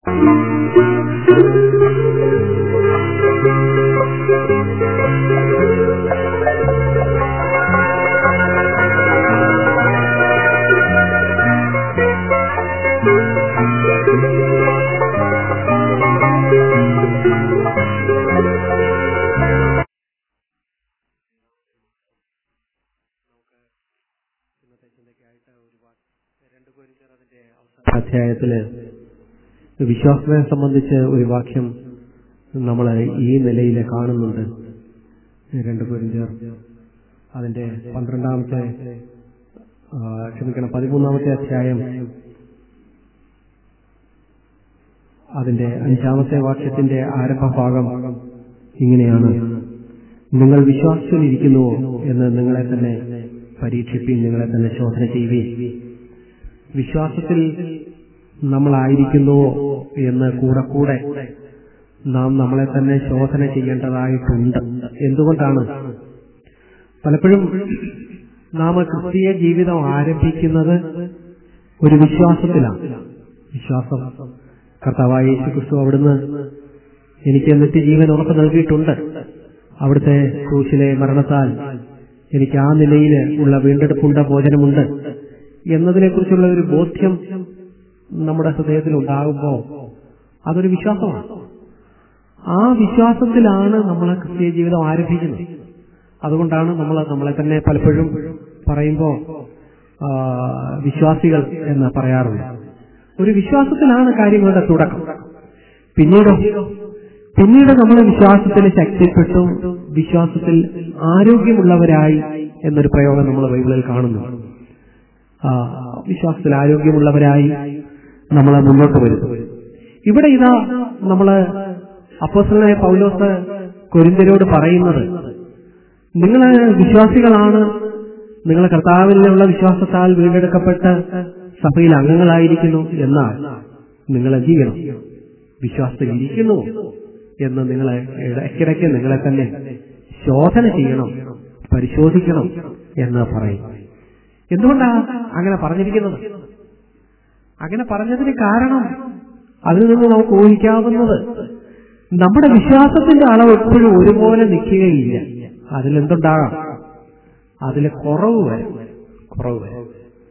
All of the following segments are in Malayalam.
അധ്യായത്തില് വിശ്വാസത്തെ സംബന്ധിച്ച് ഒരു വാക്യം നമ്മൾ ഈ നിലയിൽ കാണുന്നുണ്ട് രണ്ട് പേരും അതിന്റെ പന്ത്രണ്ടാമത്തെ ആ, ക്ഷമിക്കണം പതിമൂന്നാമത്തെ അധ്യായം അതിന്റെ അഞ്ചാമത്തെ വാക്യത്തിന്റെ ആരംഭഭാഗം ഇങ്ങനെയാണ് നിങ്ങൾ വിശ്വാസത്തിലിരിക്കുന്നുവോ എന്ന് നിങ്ങളെ തന്നെ പരീക്ഷിപ്പീൻ നിങ്ങളെ തന്നെ ശോധന ചെയ്യുകയും വിശ്വാസത്തിൽ നമ്മളായിരിക്കുന്നുവോ എന്ന് കൂടെ കൂടെ നാം നമ്മളെ തന്നെ ശോധന ചെയ്യേണ്ടതായിട്ടുണ്ട് എന്തുകൊണ്ടാണ് പലപ്പോഴും നാം ക്രിസ്തീയ ജീവിതം ആരംഭിക്കുന്നത് ഒരു വിശ്വാസത്തിലാണ് വിശ്വാസം കർത്താവായ യേശു ക്രിസ്തു അവിടുന്ന് എനിക്ക് നിത്യജീവൻ ഉറപ്പ് നൽകിയിട്ടുണ്ട് അവിടുത്തെ ക്രൂശിലെ മരണത്താൽ എനിക്ക് ആ നിലയിൽ ഉള്ള വീണ്ടെടുപ്പുണ്ട് ഭോജനമുണ്ട് എന്നതിനെക്കുറിച്ചുള്ള ഒരു ബോധ്യം നമ്മുടെ ഹൃദയത്തിൽ ഉണ്ടാകുമ്പോൾ അതൊരു വിശ്വാസമാണ് ആ വിശ്വാസത്തിലാണ് നമ്മൾ ക്രിസ്തീയ ജീവിതം ആരംഭിക്കുന്നത് അതുകൊണ്ടാണ് നമ്മൾ നമ്മളെ തന്നെ പലപ്പോഴും പറയുമ്പോൾ ആ, വിശ്വാസികൾ എന്ന് പറയാറുണ്ട് ഒരു വിശ്വാസത്തിലാണ് കാര്യങ്ങളുടെ തുടക്കം പിന്നീട് പിന്നീട് നമ്മൾ വിശ്വാസത്തിൽ ശക്തിപ്പെട്ടു വിശ്വാസത്തിൽ ആരോഗ്യമുള്ളവരായി എന്നൊരു പ്രയോഗം നമ്മൾ ബൈബിളിൽ കാണുന്നു ആ, വിശ്വാസത്തിൽ ആരോഗ്യമുള്ളവരായി നമ്മൾ മുന്നോട്ട് വരും ഇവിടെ ഇതാ നമ്മള് അപ്പോസ്റ്റലായ പൗലോസ് കൊരിന്തരോട് പറയുന്നത് നിങ്ങൾ വിശ്വാസികളാണ് നിങ്ങൾ കർത്താവിലുള്ള വിശ്വാസത്താൽ വീണ്ടെടുക്കപ്പെട്ട് സഭയിൽ അംഗങ്ങളായിരിക്കുന്നു എന്നാൽ നിങ്ങൾ എന്ത് ചെയ്യണം വിശ്വാസത്തിൽ ഇരിക്കുന്നു എന്ന് നിങ്ങളെ ഇടയ്ക്കിടയ്ക്ക് നിങ്ങളെ തന്നെ ശോധന ചെയ്യണം പരിശോധിക്കണം എന്ന് പറയും എന്തുകൊണ്ടാ അങ്ങനെ പറഞ്ഞിരിക്കുന്നത് അങ്ങനെ പറഞ്ഞതിന് കാരണം അതിൽ നിന്ന് നമുക്ക് ഊഹിക്കാവുന്നത് നമ്മുടെ വിശ്വാസത്തിന്റെ അളവ് എപ്പോഴും ഒരുപോലെ നിൽക്കുകയില്ല അതിലെന്തുണ്ടാകാം അതിൽ കുറവ് വരും കുറവ് വരും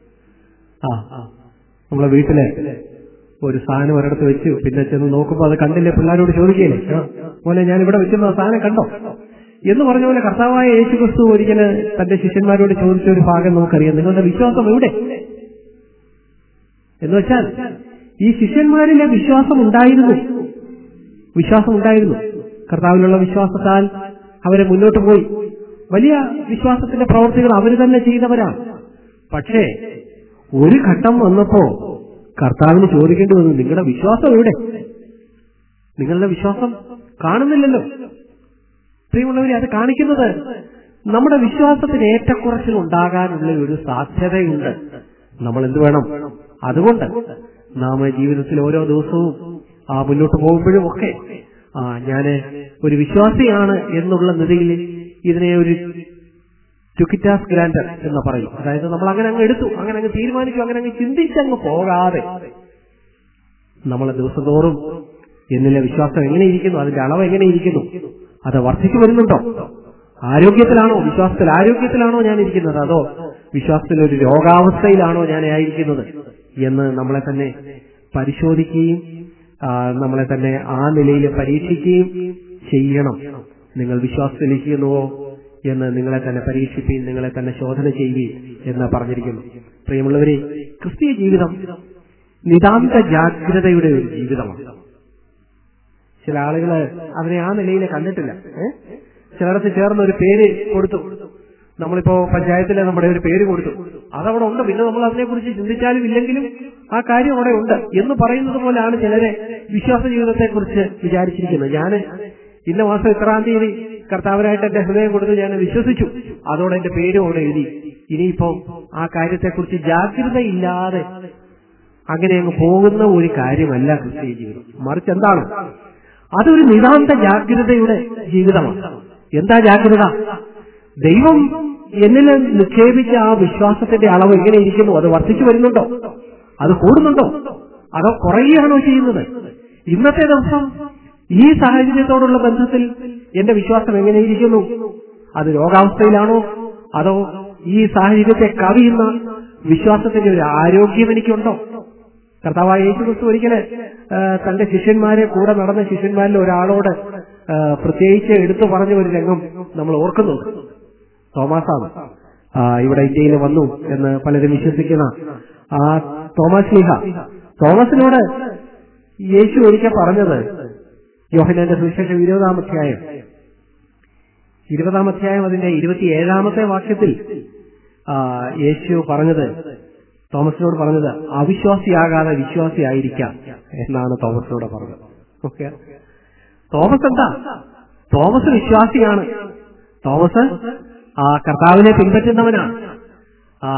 ആ നമ്മളെ വീട്ടിലെ ഒരു സാധനം ഒരിടത്ത് വെച്ചു പിന്നെ ചെന്ന് നോക്കുമ്പോൾ അത് കണ്ടില്ലേ പിള്ളേരോട് ചോദിക്കുകയില്ലേ "ആ, മോനെ ഞാൻ ഇവിടെ വെച്ചിരുന്ന ആ സാധനം കണ്ടോ എന്ന് പറഞ്ഞ പോലെ കർത്താവായ യേശു ക്രിസ്തു ഒരിക്കല് തന്റെ ശിഷ്യന്മാരോട് ചോദിച്ച ഒരു ഭാഗം നമുക്കറിയാം നിങ്ങളുടെ വിശ്വാസം എവിടെ എന്ന് വെച്ചാൽ ഈ ശിഷ്യന്മാരിലെ വിശ്വാസം ഉണ്ടായിരുന്നു വിശ്വാസം ഉണ്ടായിരുന്നു കർത്താവിലുള്ള വിശ്വാസത്താൽ അവരെ മുന്നോട്ട് പോയി വലിയ വിശ്വാസത്തിന്റെ പ്രവർത്തികൾ അവർ തന്നെ ചെയ്തവരാണ് പക്ഷേ ഒരു ഘട്ടം വന്നപ്പോ കർത്താവിന് ചോദിക്കേണ്ടി വന്നു നിങ്ങളുടെ വിശ്വാസം എവിടെ നിങ്ങളുടെ വിശ്വാസം കാണുന്നില്ലല്ലോ പ്രിയമുള്ളവരെ അത് കാണിക്കുന്നത് നമ്മുടെ വിശ്വാസത്തിന് ഏറ്റക്കുറച്ചിൽ ഉണ്ടാകാനുള്ള ഒരു സാധ്യതയുണ്ട് നമ്മൾ എന്ത് വേണം അതുകൊണ്ട് നാം ജീവിതത്തിൽ ഓരോ ദിവസവും ആ മുന്നോട്ട് പോകുമ്പോഴും ഒക്കെ ആ ഞാന് ഒരു വിശ്വാസിയാണ് എന്നുള്ള നിലയിൽ ഇതിനെ ഒരു ടുക്കിറ്റാസ് ഗ്രാൻഡർ എന്ന് പറയും അതായത് നമ്മൾ അങ്ങനെ അങ്ങ് എടുത്തു അങ്ങനെ അങ്ങ് തീരുമാനിച്ചു അങ്ങനെ അങ്ങ് ചിന്തിച്ചങ്ങ് പോകാതെ നമ്മൾ ദിവസത്തോറും എന്നിലെ വിശ്വാസം എങ്ങനെയിരിക്കുന്നു അതിന്റെ അളവ് എങ്ങനെയിരിക്കുന്നു അത് വർദ്ധിച്ചു വരുന്നുണ്ടോ ആരോഗ്യത്തിലാണോ വിശ്വാസത്തിൽ ആരോഗ്യത്തിലാണോ ഞാൻ ഇരിക്കുന്നത് അതോ വിശ്വാസത്തിൽ ഒരു രോഗാവസ്ഥയിലാണോ ഞാൻ ആയിരിക്കുന്നത് എന്ന് നമ്മളെ തന്നെ പരിശോധിക്കുകയും ആ, നമ്മളെ തന്നെ ആ നിലയിൽ പരീക്ഷിക്കുകയും ചെയ്യണം നിങ്ങൾ വിശ്വാസത്തിലിരിക്കുന്നുവോ എന്ന് നിങ്ങളെ തന്നെ പരീക്ഷിക്കുകയും നിങ്ങളെ തന്നെ ശോധന ചെയ്യുകയും എന്ന് പറഞ്ഞിരിക്കുന്നു പ്രിയമുള്ളവരെ ക്രിസ്തീയ ജീവിതം നിതാന്ത ജാഗ്രതയുടെ ഒരു ജീവിതമാണ് ചില ആളുകള് അതിനെ ആ നിലയിൽ കണ്ടിട്ടില്ല ഏ? ചിലടത്ത് ചേർന്ന് ഒരു പേര് കൊടുത്തു നമ്മളിപ്പോ പഞ്ചായത്തിലെ നമ്മുടെ ഒരു പേര് കൊടുത്തു അതവിടെ ഉണ്ട് പിന്നെ നമ്മൾ അതിനെക്കുറിച്ച് ചിന്തിച്ചാലും ഇല്ലെങ്കിലും ആ കാര്യം അവിടെ ഉണ്ട് എന്ന് പറയുന്നത് പോലെയാണ് ചിലരെ വിശ്വാസ ജീവിതത്തെ കുറിച്ച് വിചാരിച്ചിരിക്കുന്നത് ഞാൻ ഇന്ന മാസം ഇത്രാം തീയതി കർത്താവരായിട്ട് എന്റെ ഹൃദയം കൊടുത്ത് ഞാൻ വിശ്വസിച്ചു അതോടെ എന്റെ പേരും അവിടെ എഴുതി ഇനിയിപ്പോ ആ കാര്യത്തെക്കുറിച്ച് ജാഗ്രതയില്ലാതെ അങ്ങനെ അങ്ങ് പോകുന്ന ഒരു കാര്യമല്ല ക്രിസ്തീയ ജീവിതം മറിച്ച് എന്താണ് അതൊരു നിതാന്ത ജാഗ്രതയുടെ ജീവിതമാണ് എന്താ ജാഗ്രത ദൈവം എന്നിൽ നിക്ഷേപിച്ച ആ വിശ്വാസത്തിന്റെ അളവ് എങ്ങനെ ഇരിക്കുന്നു അത് വർദ്ധിച്ചു വരുന്നുണ്ടോ അത് കൂടുന്നുണ്ടോ അതോ കുറയുകയാണോ ചെയ്യുന്നത് ഇന്നത്തെ ദിവസം ഈ സാഹചര്യത്തോടുള്ള ബന്ധത്തിൽ എന്റെ വിശ്വാസം എങ്ങനെയിരിക്കുന്നു അത് രോഗാവസ്ഥയിലാണോ അതോ ഈ സാഹചര്യത്തെ കവിയുന്ന വിശ്വാസത്തിന്റെ ഒരു ആരോഗ്യം എനിക്കുണ്ടോ കർത്താവായ യേശു ക്രിസ്തു ഒരിക്കല് ആ, തന്റെ ശിഷ്യന്മാരെ കൂടെ നടന്ന ശിഷ്യന്മാരിൽ ഒരാളോട് ആ, പ്രത്യേകിച്ച് എടുത്തു പറഞ്ഞ ഒരു രംഗം നമ്മൾ ഓർക്കുന്നുണ്ട് തോമാസാണ് ആ, ഇവിടെ ഇന്ത്യയിൽ വന്നു എന്ന് പലരും വിശ്വസിക്കുന്ന ആ തോമസ് ലീഹ തോമസിനോട് യേശു ഒരിക്കൽ പറഞ്ഞത് യോഹനാന്റെ സുവിശേഷം ഇരുപതാം അധ്യായം ഇരുപതാം അധ്യായം അതിന്റെ ഇരുപത്തിയേഴാമത്തെ വാക്യത്തിൽ ആ, യേശു പറഞ്ഞത് തോമസിനോട് പറഞ്ഞത് അവിശ്വാസിയാകാതെ വിശ്വാസിയായിരിക്കാം എന്നാണ് തോമസിനോട് പറഞ്ഞത് ഓക്കെ തോമസ് എന്താ തോമസ് വിശ്വാസിയാണ് തോമസ് ആ കർത്താവിനെ പിൻപറ്റുന്നവനാണ് ആ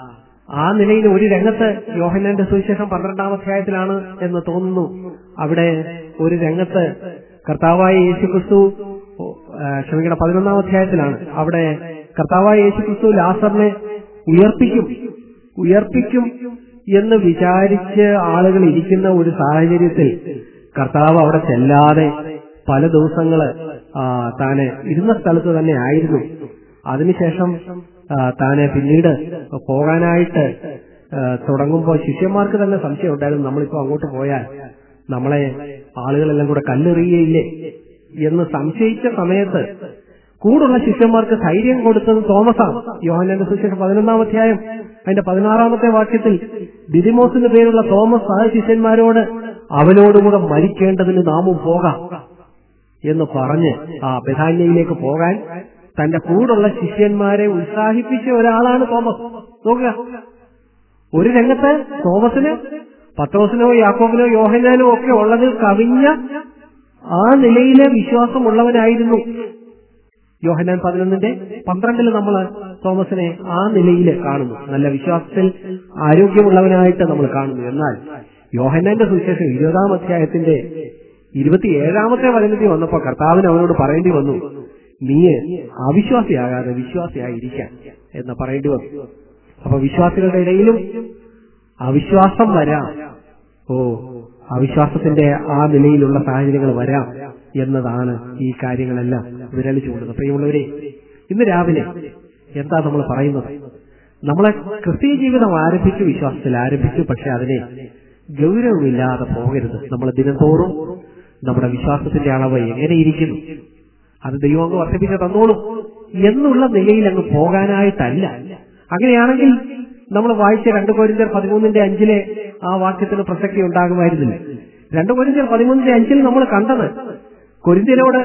ആ നിലയിൽ ഒരു രംഗത്ത് യോഹന്നാന്റെ സുവിശേഷം പന്ത്രണ്ടാം അധ്യായത്തിലാണ് എന്ന് തോന്നുന്നു അവിടെ ഒരു രംഗത്ത് കർത്താവായ യേശു ക്രിസ്തു ആ, ക്ഷമിക്കണം പതിനൊന്നാം അധ്യായത്തിലാണ് അവിടെ കർത്താവായ യേശു ക്രിസ്തു ലാസറിനെ ഉയർപ്പിക്കും ഉയർപ്പിക്കും എന്ന് വിചാരിച്ച് ആളുകൾ ഇരിക്കുന്ന ഒരു സാഹചര്യത്തിൽ കർത്താവ് അവിടെ ചെല്ലാതെ പല ദിവസങ്ങള് ആ, താന് ഇരുന്ന സ്ഥലത്ത് തന്നെ ആയിരുന്നു അതിനുശേഷം ആ, താന് പിന്നീട് പോകാനായിട്ട് ആ, തുടങ്ങുമ്പോൾ ശിഷ്യന്മാർക്ക് തന്നെ സംശയം ഉണ്ടായിരുന്നു നമ്മളിപ്പോ അങ്ങോട്ട് പോയാൽ നമ്മളെ ആളുകളെല്ലാം കൂടെ കല്ലെറിയയില്ലേ എന്ന് സംശയിച്ച സമയത്ത് കൂടുള്ള ശിഷ്യന്മാർക്ക് ധൈര്യം കൊടുത്തത് തോമസാണ് യോഹന്നാന്റെ സുശേഷം പതിനൊന്നാം അധ്യായം അതിന്റെ പതിനാറാമത്തെ വാക്യത്തിൽ ദിദിമോസിന്റെ പേരുള്ള തോമസ് ആ ശിഷ്യന്മാരോട് അവനോടുകൂടെ മരിക്കേണ്ടതിന് നാമും പോകാം എന്ന് പറഞ്ഞ് ആ ബഥാന്യയിലേക്ക് പോകാൻ തന്റെ കൂടുള്ള ശിഷ്യന്മാരെ ഉത്സാഹിപ്പിച്ച ഒരാളാണ് തോമസ് നോക്കുക ഒരു രംഗത്ത് തോമസിന് പത്രോസിനോ യാക്കോബിനോ യോഹനാനോ ഒക്കെ ഉള്ളതിൽ കവിഞ്ഞ ആ നിലയിലെ വിശ്വാസമുള്ളവനായിരുന്നു യോഹനാൻ പതിനൊന്നിന്റെ പന്ത്രണ്ടിൽ നമ്മൾ തോമസിനെ ആ നിലയിൽ കാണുന്നു നല്ല വിശ്വാസത്തിൽ ആരോഗ്യമുള്ളവനായിട്ട് നമ്മൾ കാണുന്നു എന്നാൽ യോഹന്നാന്റെ സുവിശേഷം ഇരുപതാം അധ്യായത്തിന്റെ ഇരുപത്തിയേഴാമത്തെ വചനത്തിൽ വന്നപ്പോൾ കർത്താവിന് അവനോട് പറയേണ്ടി വന്നു നീ അവിശ്വാസിയാകാതെ വിശ്വാസിയായിരിക്കാൻ എന്ന് പറയേണ്ടി വന്നു അപ്പൊ വിശ്വാസികളുടെ ഇടയിലും അവിശ്വാസം വരാം ഓ അവിശ്വാസത്തിന്റെ ആ നിലയിലുള്ള സാഹചര്യങ്ങൾ വരാം എന്നതാണ് ഈ കാര്യങ്ങളെല്ലാം വിരലിച്ചു കൊണ്ടത് പ്രിയമുള്ളവരെ ഇന്ന് രാവിലെ എന്താ നമ്മൾ പറയുന്നത് നമ്മളെ ക്രിസ്തീയ ജീവിതം ആരംഭിച്ചു വിശ്വാസത്തിൽ ആരംഭിച്ചു പക്ഷെ അതിനെ ഗൗരവമില്ലാതെ പോകരുത് നമ്മൾ ദിനംതോറും നമ്മുടെ വിശ്വാസത്തിന്റെ അളവ് എങ്ങനെയിരിക്കുന്നു അത് ദൈവം അങ്ങ് വർദ്ധിപ്പിച്ച് തന്നോളും എന്നുള്ള നിലയിൽ അങ്ങ് പോകാനായിട്ടല്ല അങ്ങനെയാണെങ്കിൽ നമ്മൾ വായിച്ച രണ്ട് കോരിന്തർ പതിമൂന്നിന്റെ അഞ്ചിലെ ആ വാക്യത്തിന് പ്രസക്തി ഉണ്ടാകുമായിരുന്നില്ല രണ്ട് കോരിന്തർ പതിമൂന്നിന്റെ അഞ്ചിൽ നമ്മൾ കണ്ടത് കൊരിന്ത്യരോട്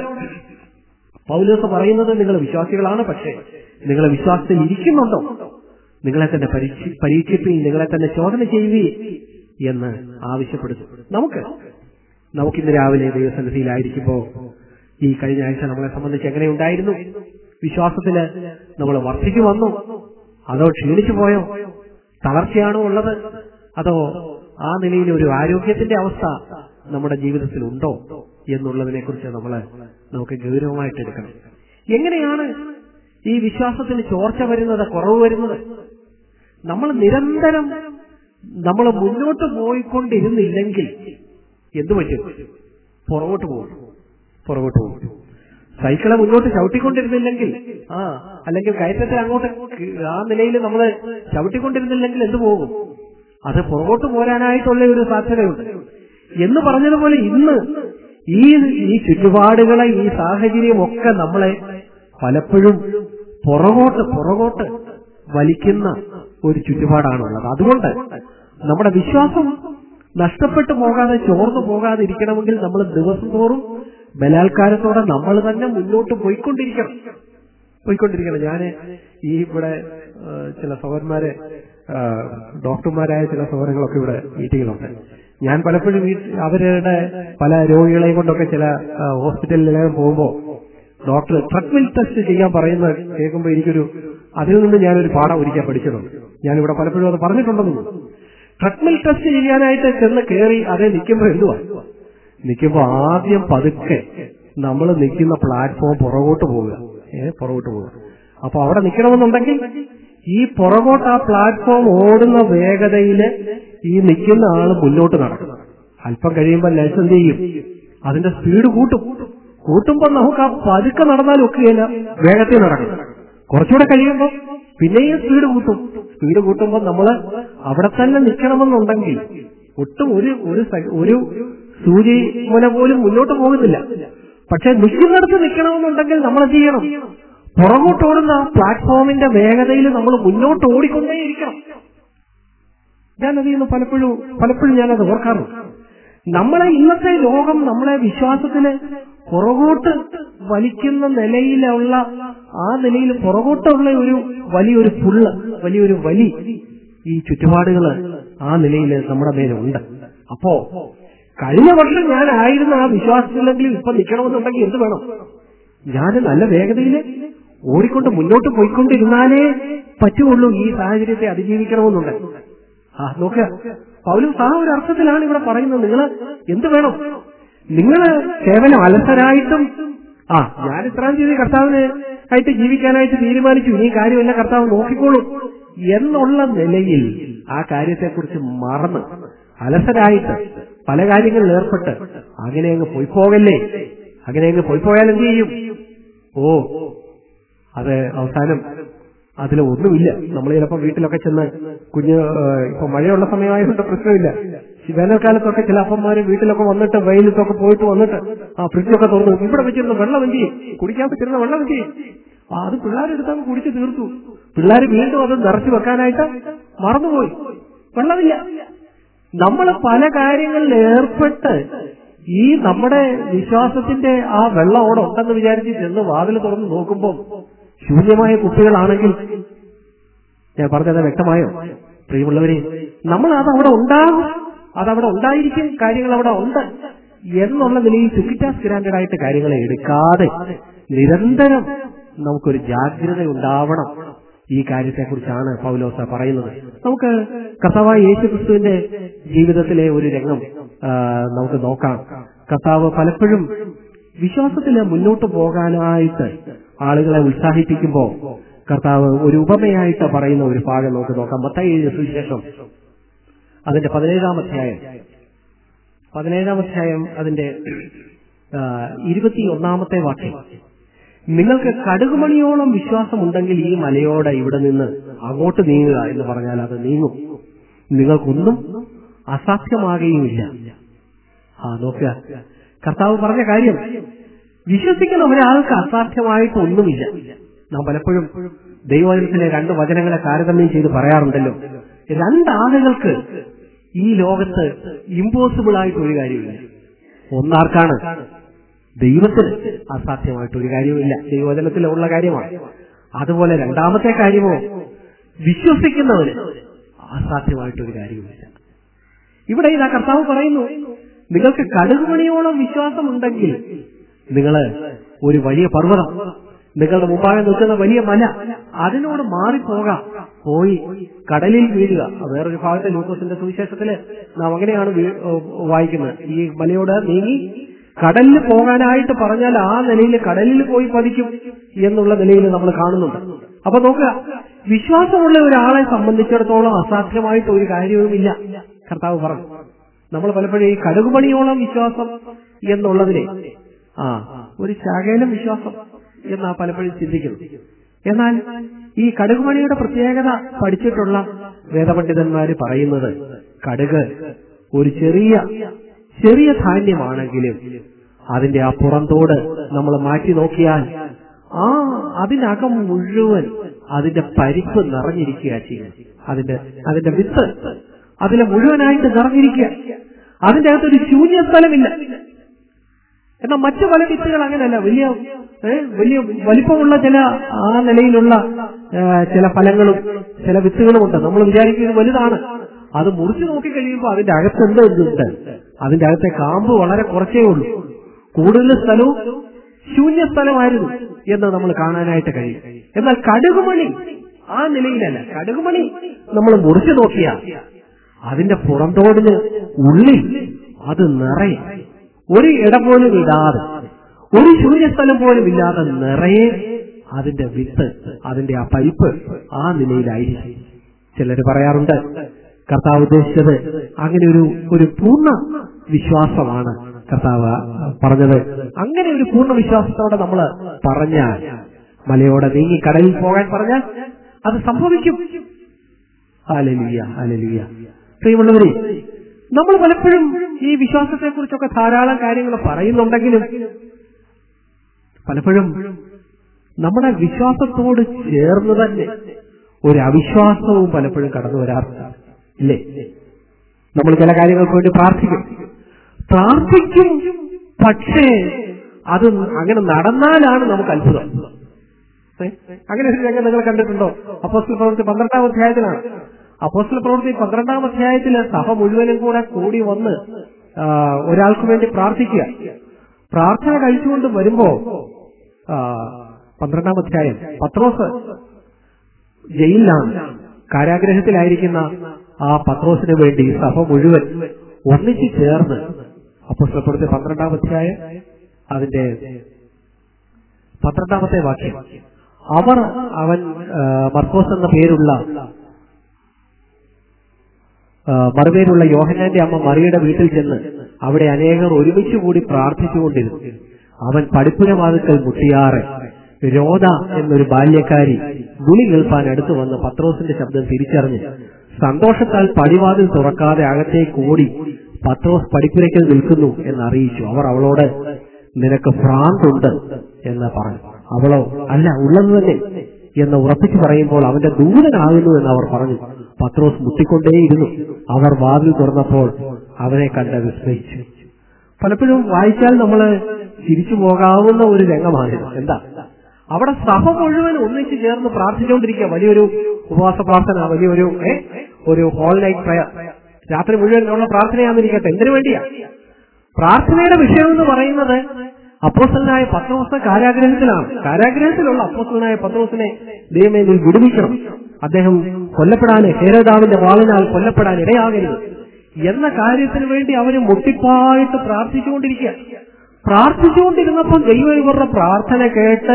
പൗലോസ് പറയുന്നത് നിങ്ങൾ വിശ്വാസികളാണ് പക്ഷേ നിങ്ങൾ വിശ്വാസത്തിൽ ഇരിക്കുന്നുണ്ടോ നിങ്ങളെ തന്നെ പരീക്ഷ- പരീക്ഷിക്കുകയും നിങ്ങളെ തന്നെ ചോദന ചെയ്യുകയും എന്ന് ആവശ്യപ്പെടുന്നു നമുക്ക് നമുക്കിന്ന് രാവിലെ ദൈവസന്നിധിയിലായിരിക്കുമ്പോ ഈ കഴിഞ്ഞ ആഴ്ച നമ്മളെ സംബന്ധിച്ച് എങ്ങനെ ഉണ്ടായിരുന്നു വിശ്വാസത്തില് നമ്മൾ വർദ്ധിച്ചു വന്നു അതോ ക്ഷീണിച്ചു പോയോ തളർച്ചയാണോ ഉള്ളത് അതോ ആ നിലയിൽ ഒരു ആരോഗ്യത്തിന്റെ അവസ്ഥ നമ്മുടെ ജീവിതത്തിൽ ഉണ്ടോ എന്നുള്ളതിനെ കുറിച്ച് നമ്മൾ നമുക്ക് ഗൗരവമായിട്ട് എടുക്കണം എങ്ങനെയാണ് ഈ വിശ്വാസത്തിന് ചോർച്ച വരുന്നത് കുറവ് വരുന്നത് നമ്മൾ നിരന്തരം നമ്മൾ മുന്നോട്ട് പോയിക്കൊണ്ടിരുന്നില്ലെങ്കിൽ എന്തു പറ്റും പുറകോട്ട് പോകും പുറകോട്ട് പോകും സൈക്കിളെ മുന്നോട്ട് ചവിട്ടിക്കൊണ്ടിരുന്നില്ലെങ്കിൽ ആ അല്ലെങ്കിൽ കയറ്റത്തിൽ അങ്ങോട്ട് ക- ആ നിലയിൽ നമ്മൾ ചവിട്ടിക്കൊണ്ടിരുന്നില്ലെങ്കിൽ എന്തു പോകും അത് പുറകോട്ട് പോരാനായിട്ടുള്ള ഒരു സാധ്യതയുണ്ട് എന്ന് പറഞ്ഞതുപോലെ ഇന്ന് ഈ ഈ ചുറ്റുപാടുകളെ ഈ സാഹചര്യമൊക്കെ നമ്മളെ പലപ്പോഴും പുറകോട്ട് പുറകോട്ട് വലിക്കുന്ന ഒരു ചുറ്റുപാടാണുള്ളത് അതുകൊണ്ട് നമ്മുടെ വിശ്വാസം നഷ്ടപ്പെട്ടു പോകാതെ ചോർന്നു പോകാതെ ഇരിക്കണമെങ്കിൽ നമ്മൾ ദിവസം തോറും ബലാത്കാരത്തോടെ നമ്മൾ തന്നെ മുന്നോട്ട് പോയിക്കൊണ്ടിരിക്കണം പോയിക്കൊണ്ടിരിക്കണം ഞാൻ ഈ ഇവിടെ ആ, ചില സഹോദരന്മാരെ ആ, ഡോക്ടർമാരായ ചില സഹോദരങ്ങളൊക്കെ ഇവിടെ മീറ്റിങ്ങിലുണ്ട് ഞാൻ പലപ്പോഴും ഈ അവരുടെ പല രോഗികളെയും കൊണ്ടൊക്കെ ചില ആ, ഹോസ്പിറ്റലിലെല്ലാം പോകുമ്പോൾ ഡോക്ടർ ട്രക്മിൽ ടെസ്റ്റ് ചെയ്യാൻ പറയുന്നത് കേൾക്കുമ്പോൾ എനിക്കൊരു അതിൽ നിന്ന് ഞാനൊരു പാഠം ഒരിക്കൽ പഠിച്ചിട്ടുണ്ട് ഞാനിവിടെ പലപ്പോഴും അത് പറഞ്ഞിട്ടുണ്ടെന്ന് ട്രക്മിൽ ടെസ്റ്റ് ചെയ്യാനായിട്ട് ചെന്ന് കയറി അതേ നിൽക്കുമ്പോൾ എന്തുവാ നിൽക്കുമ്പോൾ ആദ്യം പതുക്കെ നമ്മൾ നിൽക്കുന്ന പ്ലാറ്റ്ഫോം പുറകോട്ട് പോവുക ഏ പുറകോട്ട് പോവുക അപ്പൊ അവിടെ നിൽക്കണമെന്നുണ്ടെങ്കിൽ ഈ പുറകോട്ട് ആ പ്ലാറ്റ്ഫോം ഓടുന്ന വേഗതയിൽ ഈ നിൽക്കുന്ന ആള് മുന്നോട്ട് നടക്കണം അല്പം കഴിയുമ്പോൾ ലെൻസ് എന്ത് ചെയ്യും അതിന്റെ സ്പീഡ് കൂട്ടും കൂട്ടുമ്പോൾ നമുക്ക് ആ പതുക്കെ നടന്നാലും ഒക്കുകയില്ല വേഗത്തിൽ നടക്കും കുറച്ചുകൂടെ കഴിയുമ്പോൾ പിന്നെയും സ്പീഡ് കൂട്ടും സ്പീഡ് കൂട്ടുമ്പോൾ നമ്മൾ അവിടെ തന്നെ നിൽക്കണമെന്നുണ്ടെങ്കിൽ ഒട്ടും ഒരു ഒരു സെ- ഒരു സൂചി മുന പോലും മുന്നോട്ട് പോകുന്നില്ല പക്ഷെ നിൽക്കുന്നിടത്ത് നിൽക്കണമെന്നുണ്ടെങ്കിൽ നമ്മൾ എന്ത് ചെയ്യണം പുറകോട്ടോടുന്ന ആ പ്ലാറ്റ്ഫോമിന്റെ വേഗതയിൽ നമ്മൾ മുന്നോട്ട് ഓടിക്കൊണ്ടേയിരിക്കണം ഞാനത് ഇന്ന് പലപ്പോഴും പലപ്പോഴും ഞാനത് ഓർക്കാറുണ്ട് നമ്മളെ ഇന്നത്തെ ലോകം നമ്മളെ വിശ്വാസത്തിന് പുറകോട്ട് വലിക്കുന്ന നിലയിലുള്ള ആ നിലയിൽ പുറകോട്ടുള്ള ഒരു വലിയൊരു പുള്ള് വലിയൊരു വലി ഈ ചുറ്റുപാടുകള് ആ നിലയിൽ നമ്മുടെ മേലുണ്ട് അപ്പോ കഴിഞ്ഞ വർഷം ഞാനായിരുന്ന ആ വിശ്വാസത്തിലെങ്കിലും ഇപ്പൊ നിൽക്കണമെന്നുണ്ടെങ്കിൽ എന്ത് വേണം ഞാൻ നല്ല വേഗതയിൽ ഓടിക്കൊണ്ട് മുന്നോട്ട് പോയിക്കൊണ്ടിരുന്നാലേ പറ്റുള്ളൂ ഈ സാഹചര്യത്തെ അതിജീവിക്കണമെന്നുണ്ട് ആ നോക്കുക പൗലും ആ ഒരു അർത്ഥത്തിലാണ് ഇവിടെ പറയുന്നത് നിങ്ങൾ എന്ത് വേണം നിങ്ങൾ കേവലം അലസരായിട്ടും ആ ഞാൻ ഇത്രാം തീയതി കർത്താവിന് ആയിട്ട് ജീവിക്കാനായിട്ട് തീരുമാനിച്ചു ഇനി കാര്യമല്ല കർത്താവ് നോക്കിക്കോളൂ എന്നുള്ള നിലയിൽ ആ കാര്യത്തെക്കുറിച്ച് മറന്ന് അലസരായിട്ട് പല കാര്യങ്ങളിൽ ഏർപ്പെട്ട് അങ്ങനെ അങ്ങ് പോയി പോകല്ലേ അങ്ങനെ അങ്ങ് പോയി പോയാൽ എന്ത് ചെയ്യും ഓ അത് അവസാനം അതിൽ ഒന്നുമില്ല നമ്മൾ ചിലപ്പോൾ വീട്ടിലൊക്കെ ചെന്ന് കുഞ്ഞ് ഏഹ്, ഇപ്പൊ മഴയുള്ള സമയമായതുകൊണ്ട് പ്രശ്നമില്ല ഈ വേനൽക്കാലത്തൊക്കെ ചില അപ്പന്മാര് വീട്ടിലൊക്കെ വന്നിട്ട് വെയിലത്തൊക്കെ പോയിട്ട് വന്നിട്ട് ആ ഫ്രിഡ്ജൊക്കെ തുറന്നു ഇവിടെ വെച്ചിരുന്ന വെള്ളം എന്ത് ചെയ്യും കുടിക്കാൻ പറ്റുന്ന വെള്ളം എന്ത് ചെയ്യും ആ അത് പിള്ളേരെടുത്തങ്ങ് കുടിച്ച് തീർത്തു പിള്ളേർ വീണ്ടും അത് നിറച്ചു വെക്കാനായിട്ട് മറന്നുപോയി വെള്ളമില്ല നമ്മൾ പല കാര്യങ്ങളിൽ ഏർപ്പെട്ട് ഈ നമ്മുടെ വിശ്വാസത്തിന്റെ ആ വെള്ളം അവിടെ ഉണ്ടെന്ന് വിചാരിച്ച് ചെന്ന് വാതിൽ തുറന്ന് നോക്കുമ്പോൾ ശൂന്യമായ കുപ്പികളാണെങ്കിൽ ഞാൻ പറഞ്ഞത് വ്യക്തമായോ പ്രിയമുള്ളവരെ നമ്മൾ അത് അവിടെ ഉണ്ടാകും അതവിടെ ഉണ്ടായിരിക്കും കാര്യങ്ങൾ അവിടെ ഉണ്ട് എന്നുള്ള നിലയിൽ ചുക്കിറ്റാ സ്റ്റാൻഡേർഡ് ആയിട്ട് കാര്യങ്ങളെ എടുക്കാതെ നിരന്തരം നമുക്കൊരു ജാഗ്രത ഉണ്ടാവണം ഈ കാര്യത്തെക്കുറിച്ചാണ് പൗലോസ പറയുന്നത് നമുക്ക് കർത്താവായ യേശു ക്രിസ്തുവിന്റെ ജീവിതത്തിലെ ഒരു രംഗം ആ, നമുക്ക് നോക്കാം കർത്താവ് പലപ്പോഴും വിശ്വാസത്തിൽ മുന്നോട്ട് പോകാനായിട്ട് ആളുകളെ ഉത്സാഹിപ്പിക്കുമ്പോൾ കർത്താവ് ഒരു ഉപമയായിട്ട് പറയുന്ന ഒരു ഭാഗം നമുക്ക് നോക്കാം മത്തായി എഴുതിയ സുവിശേഷം അതിന്റെ പതിനേഴാം അധ്യായം പതിനേഴാം അധ്യായം അതിന്റെ ആ, ഇരുപത്തിയൊന്നാമത്തെ വാക്യം നിങ്ങൾക്ക് കടുകുമണിയോളം വിശ്വാസമുണ്ടെങ്കിൽ ഈ മലയോട് ഇവിടെ നിന്ന് അങ്ങോട്ട് നീങ്ങുക എന്ന് പറഞ്ഞാൽ അത് നീങ്ങും നിങ്ങൾക്കൊന്നും അസാധ്യമാകുകയുമില്ല ആ നോക്കുക കർത്താവ് പറഞ്ഞ കാര്യം വിശ്വസിക്കുന്ന ഒരാൾക്ക് അസാധ്യമായിട്ട് ഒന്നുമില്ല നാം പലപ്പോഴും ദൈവവചനത്തിലെ രണ്ട് വചനങ്ങളെ താരതമ്യം ചെയ്ത് പറയാറുണ്ടല്ലോ രണ്ടാളുകൾക്ക് ഈ ലോകത്ത് ഇമ്പോസിബിൾ ആയിട്ട് ഒരു കാര്യമില്ല ഒന്നാർക്കാണ് ദൈവത്തിന് അസാധ്യമായിട്ട് ഒരു കാര്യമില്ല ദൈവവചനത്തിലുള്ള കാര്യമാണ് അതുപോലെ രണ്ടാമത്തെ കാര്യമോ വിശ്വസിക്കുന്നവന് അസാധ്യമായിട്ടൊരു കാര്യമില്ല ഇവിടെ ഇതാ കർത്താവ് പറയുന്നു നിങ്ങൾക്ക് കടുകുമണിയോളം വിശ്വാസമുണ്ടെങ്കിൽ നിങ്ങള് ഒരു വലിയ പർവ്വതം നിങ്ങളുടെ മുമ്പാകെ നിൽക്കുന്ന വലിയ മല അതിനോട് മാറിപ്പോകാം പോയി കടലിൽ വീഴുക വേറൊരു ഭാഗത്തെ ലൂക്കോസിന്റെ സുവിശേഷത്തില് നാം അങ്ങനെയാണ് വീ- ഏഹ് വായിക്കുന്നത് ഈ മലയോട് നീങ്ങി കടലിൽ പോകാനായിട്ട് പറഞ്ഞാൽ ആ നിലയിൽ കടലിൽ പോയി പതിക്കും എന്നുള്ള നിലയിൽ നമ്മൾ കാണുന്നുണ്ട് അപ്പൊ നോക്കുക വിശ്വാസമുള്ള ഒരാളെ സംബന്ധിച്ചിടത്തോളം അസാധ്യമായിട്ട് ഒരു കാര്യവുമില്ല കർത്താവ് പറഞ്ഞു നമ്മൾ പലപ്പോഴും ഈ കടുകുമണിയോളം വിശ്വാസം എന്നുള്ളതിനെ ആ ഒരു ശകലം വിശ്വാസം എന്നാ പലപ്പോഴും ചിന്തിക്കുന്നു എന്നാൽ ഈ കടുകുമണിയുടെ പ്രത്യേകത പഠിച്ചിട്ടുള്ള വേദപണ്ഡിതന്മാര് പറയുന്നത് കടുക് ഒരു ചെറിയ ചെറിയ ധാന്യമാണെങ്കിലും അതിന്റെ ആ പുറന്തോട് നമ്മൾ മാറ്റി നോക്കിയാൽ ആ അതിനകം മുഴുവൻ അതിന്റെ പരിപ്പ് നിറഞ്ഞിരിക്കുക ചെയ്യുന്നത് അതിന്റെ അതിന്റെ വിത്ത് അതിലെ മുഴുവനായിട്ട് നിറഞ്ഞിരിക്കുക അതിന്റെ അകത്തൊരു ശൂന്യ സ്ഥലമില്ല എന്നാൽ മറ്റു പല വിത്തുകൾ അങ്ങനെയല്ല വലിയ ഏ, വലിയ വലിപ്പമുള്ള ചില ആ നിലയിലുള്ള ഏ, ചില ഫലങ്ങളും ചില വിത്തുകളും ഉണ്ട് നമ്മൾ വിചാരിക്കുന്നത് വലുതാണ് അത് മുറിച്ചു നോക്കി കഴിയുമ്പോൾ അതിന്റെ അകത്ത് എന്തോ ഇതുണ്ട് അതിന്റെ അകത്തെ കാമ്പ് വളരെ കുറച്ചേ ഉള്ളൂ കൂടുതൽ സ്ഥലവും ശൂന്യ സ്ഥലമായിരുന്നു എന്ന് നമ്മൾ കാണാനായിട്ട് കഴിയും എന്നാൽ കടുകുമണി ആ നിലയിലല്ല കടുകുമണി നമ്മൾ മുറിച്ചു നോക്കിയാൽ അതിന്റെ പുറന്തോടിന് ഉള്ളിൽ അത് നിറയെ ഒരു ഇട പോലും ഇടാതെ ഒരു ശൂന്യസ്ഥലം പോലും ഇല്ലാതെ നിറയെ അതിന്റെ വിത്ത് അതിന്റെ ആ പരിപ്പ് ആ നിലയിലായിരിക്കും ചിലർ പറയാറുണ്ട് കർത്താവ് ഉദ്ദേശിച്ചത് അങ്ങനെ ഒരു ഒരു പൂർണ്ണ വിശ്വാസമാണ് കർത്താവ് പറഞ്ഞത് അങ്ങനെ ഒരു പൂർണ്ണ വിശ്വാസത്തോടെ നമ്മൾ പറഞ്ഞാൽ മലയോടെ നീങ്ങി കടലിൽ പോകാൻ പറഞ്ഞാൽ അത് സംഭവിക്കും ഹാലലുയ ഹാലലുയ പ്രിയമുള്ളവരെ നമ്മൾ പലപ്പോഴും ഈ വിശ്വാസത്തെ കുറിച്ചൊക്കെ ധാരാളം കാര്യങ്ങൾ പറയുന്നുണ്ടെങ്കിലും പലപ്പോഴും നമ്മുടെ വിശ്വാസത്തോട് ചേർന്ന് തന്നെ ഒരു അവിശ്വാസവും പലപ്പോഴും കടന്നു വരാറുണ്ട് ഇല്ലേ നമ്മൾ ചില കാര്യങ്ങൾക്ക് വേണ്ടി പ്രാർത്ഥിക്കും പ്രാർത്ഥിക്കും പക്ഷേ അത് അങ്ങനെ നടന്നാലാണ് നമുക്ക് അത്ഭുതം ഏ? അങ്ങനെ ഒരു രംഗം നിങ്ങൾ കണ്ടിട്ടുണ്ടോ അപ്പോസ്റ്റൽ പ്രവൃത്തി പന്ത്രണ്ടാം അധ്യായത്തിലാണ് അപ്പോസ്റ്റൽ പ്രവൃത്തി പന്ത്രണ്ടാം അധ്യായത്തില് സഭ മുഴുവനും കൂടെ കൂടി വന്ന് ആ, ഒരാൾക്ക് വേണ്ടി പ്രാർത്ഥിക്കുക പ്രാർത്ഥന കഴിച്ചുകൊണ്ട് വരുമ്പോ ആ, പന്ത്രണ്ടാം അധ്യായം പത്രോസ് ജയിലിലാണ് കാരാഗ്രഹത്തിലായിരിക്കുന്ന ആ പത്രോസിന് വേണ്ടി സഭ മുഴുവൻ ഒന്നിച്ചു ചേർന്ന് അപ്പോസ്റ്റൽ പ്രവൃത്തി പന്ത്രണ്ടാം അധ്യായം അതിന്റെ പന്ത്രണ്ടാമത്തെ വാക്യം അവർ അവൻ ആ, മർക്കോസ് എന്ന പേരുള്ള ആ, മറുപേരുള്ള യോഹനാന്റെ അമ്മ മറിയുടെ വീട്ടിൽ ചെന്ന് അവിടെ അനേകർ ഒരുമിച്ച് കൂടി പ്രാർത്ഥിച്ചുകൊണ്ടിരുന്നു അവൻ പടിപ്പുര വാതുക്കൽ മുട്ടിയാറെ രോധ എന്നൊരു ബാല്യക്കാരി വിളി കേൾപ്പാൻ അടുത്തു വന്ന് പത്രോസിന്റെ ശബ്ദം തിരിച്ചറിഞ്ഞ് സന്തോഷത്താൽ പടിവാതിൽ തുറക്കാതെ അകത്തേക്ക് ഓടി പത്രോസ് പടിപ്പുരയ്ക്കൽ നിൽക്കുന്നു എന്ന് അറിയിച്ചു അവർ അവളോട് നിനക്ക് ഭ്രാന്തുണ്ട് എന്ന് പറഞ്ഞു അവളോ അല്ല ഉള്ളത് തന്നെ എന്ന് ഉറപ്പിച്ചു പറയുമ്പോൾ അവന്റെ ദൂതനാകുന്നു എന്ന് അവർ പറഞ്ഞു പത്രോസ് മുട്ടിക്കൊണ്ടേയിരുന്നു അവർ വാതിൽ തുറന്നപ്പോൾ അവനെ കണ്ട് വിസ്മയിച്ചു പലപ്പോഴും വായിച്ചാൽ നമ്മൾ ചിരിച്ചു പോകാവുന്ന ഒരു രംഗമാണിത് എന്താ അവിടെ സഭ മുഴുവൻ ഒന്നിച്ചു ചേർന്ന് പ്രാർത്ഥിച്ചുകൊണ്ടിരിക്കുക വലിയൊരു ഉപവാസ പ്രാർത്ഥന വലിയൊരു ഏ, ഒരു ഹോൾ നൈറ്റ് പ്രയർ രാത്രി മുഴുവൻ ഉള്ള പ്രാർത്ഥനയാന്നിരിക്കട്ടെ എന്തിനു വേണ്ടിയാ പ്രാർത്ഥനയുടെ വിഷയം എന്ന് പറയുന്നത് അപ്പോസ്റ്റലനായ പത്രോസ് കാരാഗ്രഹത്തിലാണ് കാരാഗ്രഹത്തിലുള്ള അപ്പോസ്റ്റലനായ പത്രോസിനെ ദൈവമേ നീ വിടുവിക്കണം അദ്ദേഹം കൊല്ലപ്പെടാൻ ഹേരോദാവിന്റെ വാളിനാൽ കൊല്ലപ്പെടാൻ ഇടയാകരുത് എന്ന കാര്യത്തിന് വേണ്ടി അവര് മുട്ടിപ്പായിട്ട് പ്രാർത്ഥിച്ചുകൊണ്ടിരിക്കുക പ്രാർത്ഥിച്ചുകൊണ്ടിരുന്നപ്പോൾ ദൈവം ഇവരുടെ പ്രാർത്ഥന കേട്ട്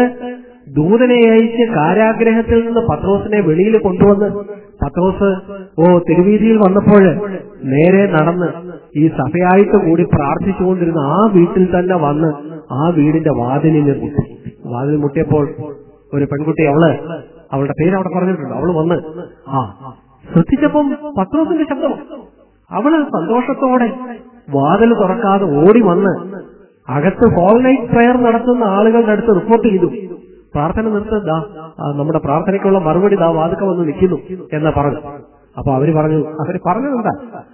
ദൂതനെ അയച്ച് കാരാഗ്രഹത്തിൽ നിന്ന് പത്രോസിനെ വെളിയിൽ കൊണ്ടുവന്ന് പത്രോസ് ഓ തിരുവീതിയിൽ വന്നപ്പോൾ നേരെ നടന്ന് ഈ സഭയായിട്ട് കൂടി പ്രാർത്ഥിച്ചുകൊണ്ടിരുന്ന ആ വീട്ടിൽ തന്നെ വന്ന് ആ വീടിന്റെ വാതിലിൽ മുട്ടി വാതിൽ മുട്ടിയപ്പോൾ ഒരു പെൺകുട്ടി അവള് അവളുടെ പേര് അവിടെ പറഞ്ഞിട്ടുണ്ട് അവള് വന്ന് ആ ശ്രദ്ധിച്ചപ്പം പത്രോസിന്റെ ശബ്ദം അവള് സന്തോഷത്തോടെ വാതിൽ തുറക്കാതെ ഓടി വന്ന് അകത്ത് ഹോൾ നൈറ്റ് പ്രയർ നടത്തുന്ന ആളുകളുടെ അടുത്ത് റിപ്പോർട്ട് ചെയ്തു പ്രാർത്ഥന നിർത്ത ദാ ആ, നമ്മുടെ പ്രാർത്ഥനയ്ക്കുള്ള മറുപടി ദാ വാതുക്ക വന്ന് നിൽക്കുന്നു എന്ന് പറഞ്ഞു അപ്പൊ അവര് പറഞ്ഞു അവര് പറഞ്ഞതെന്താ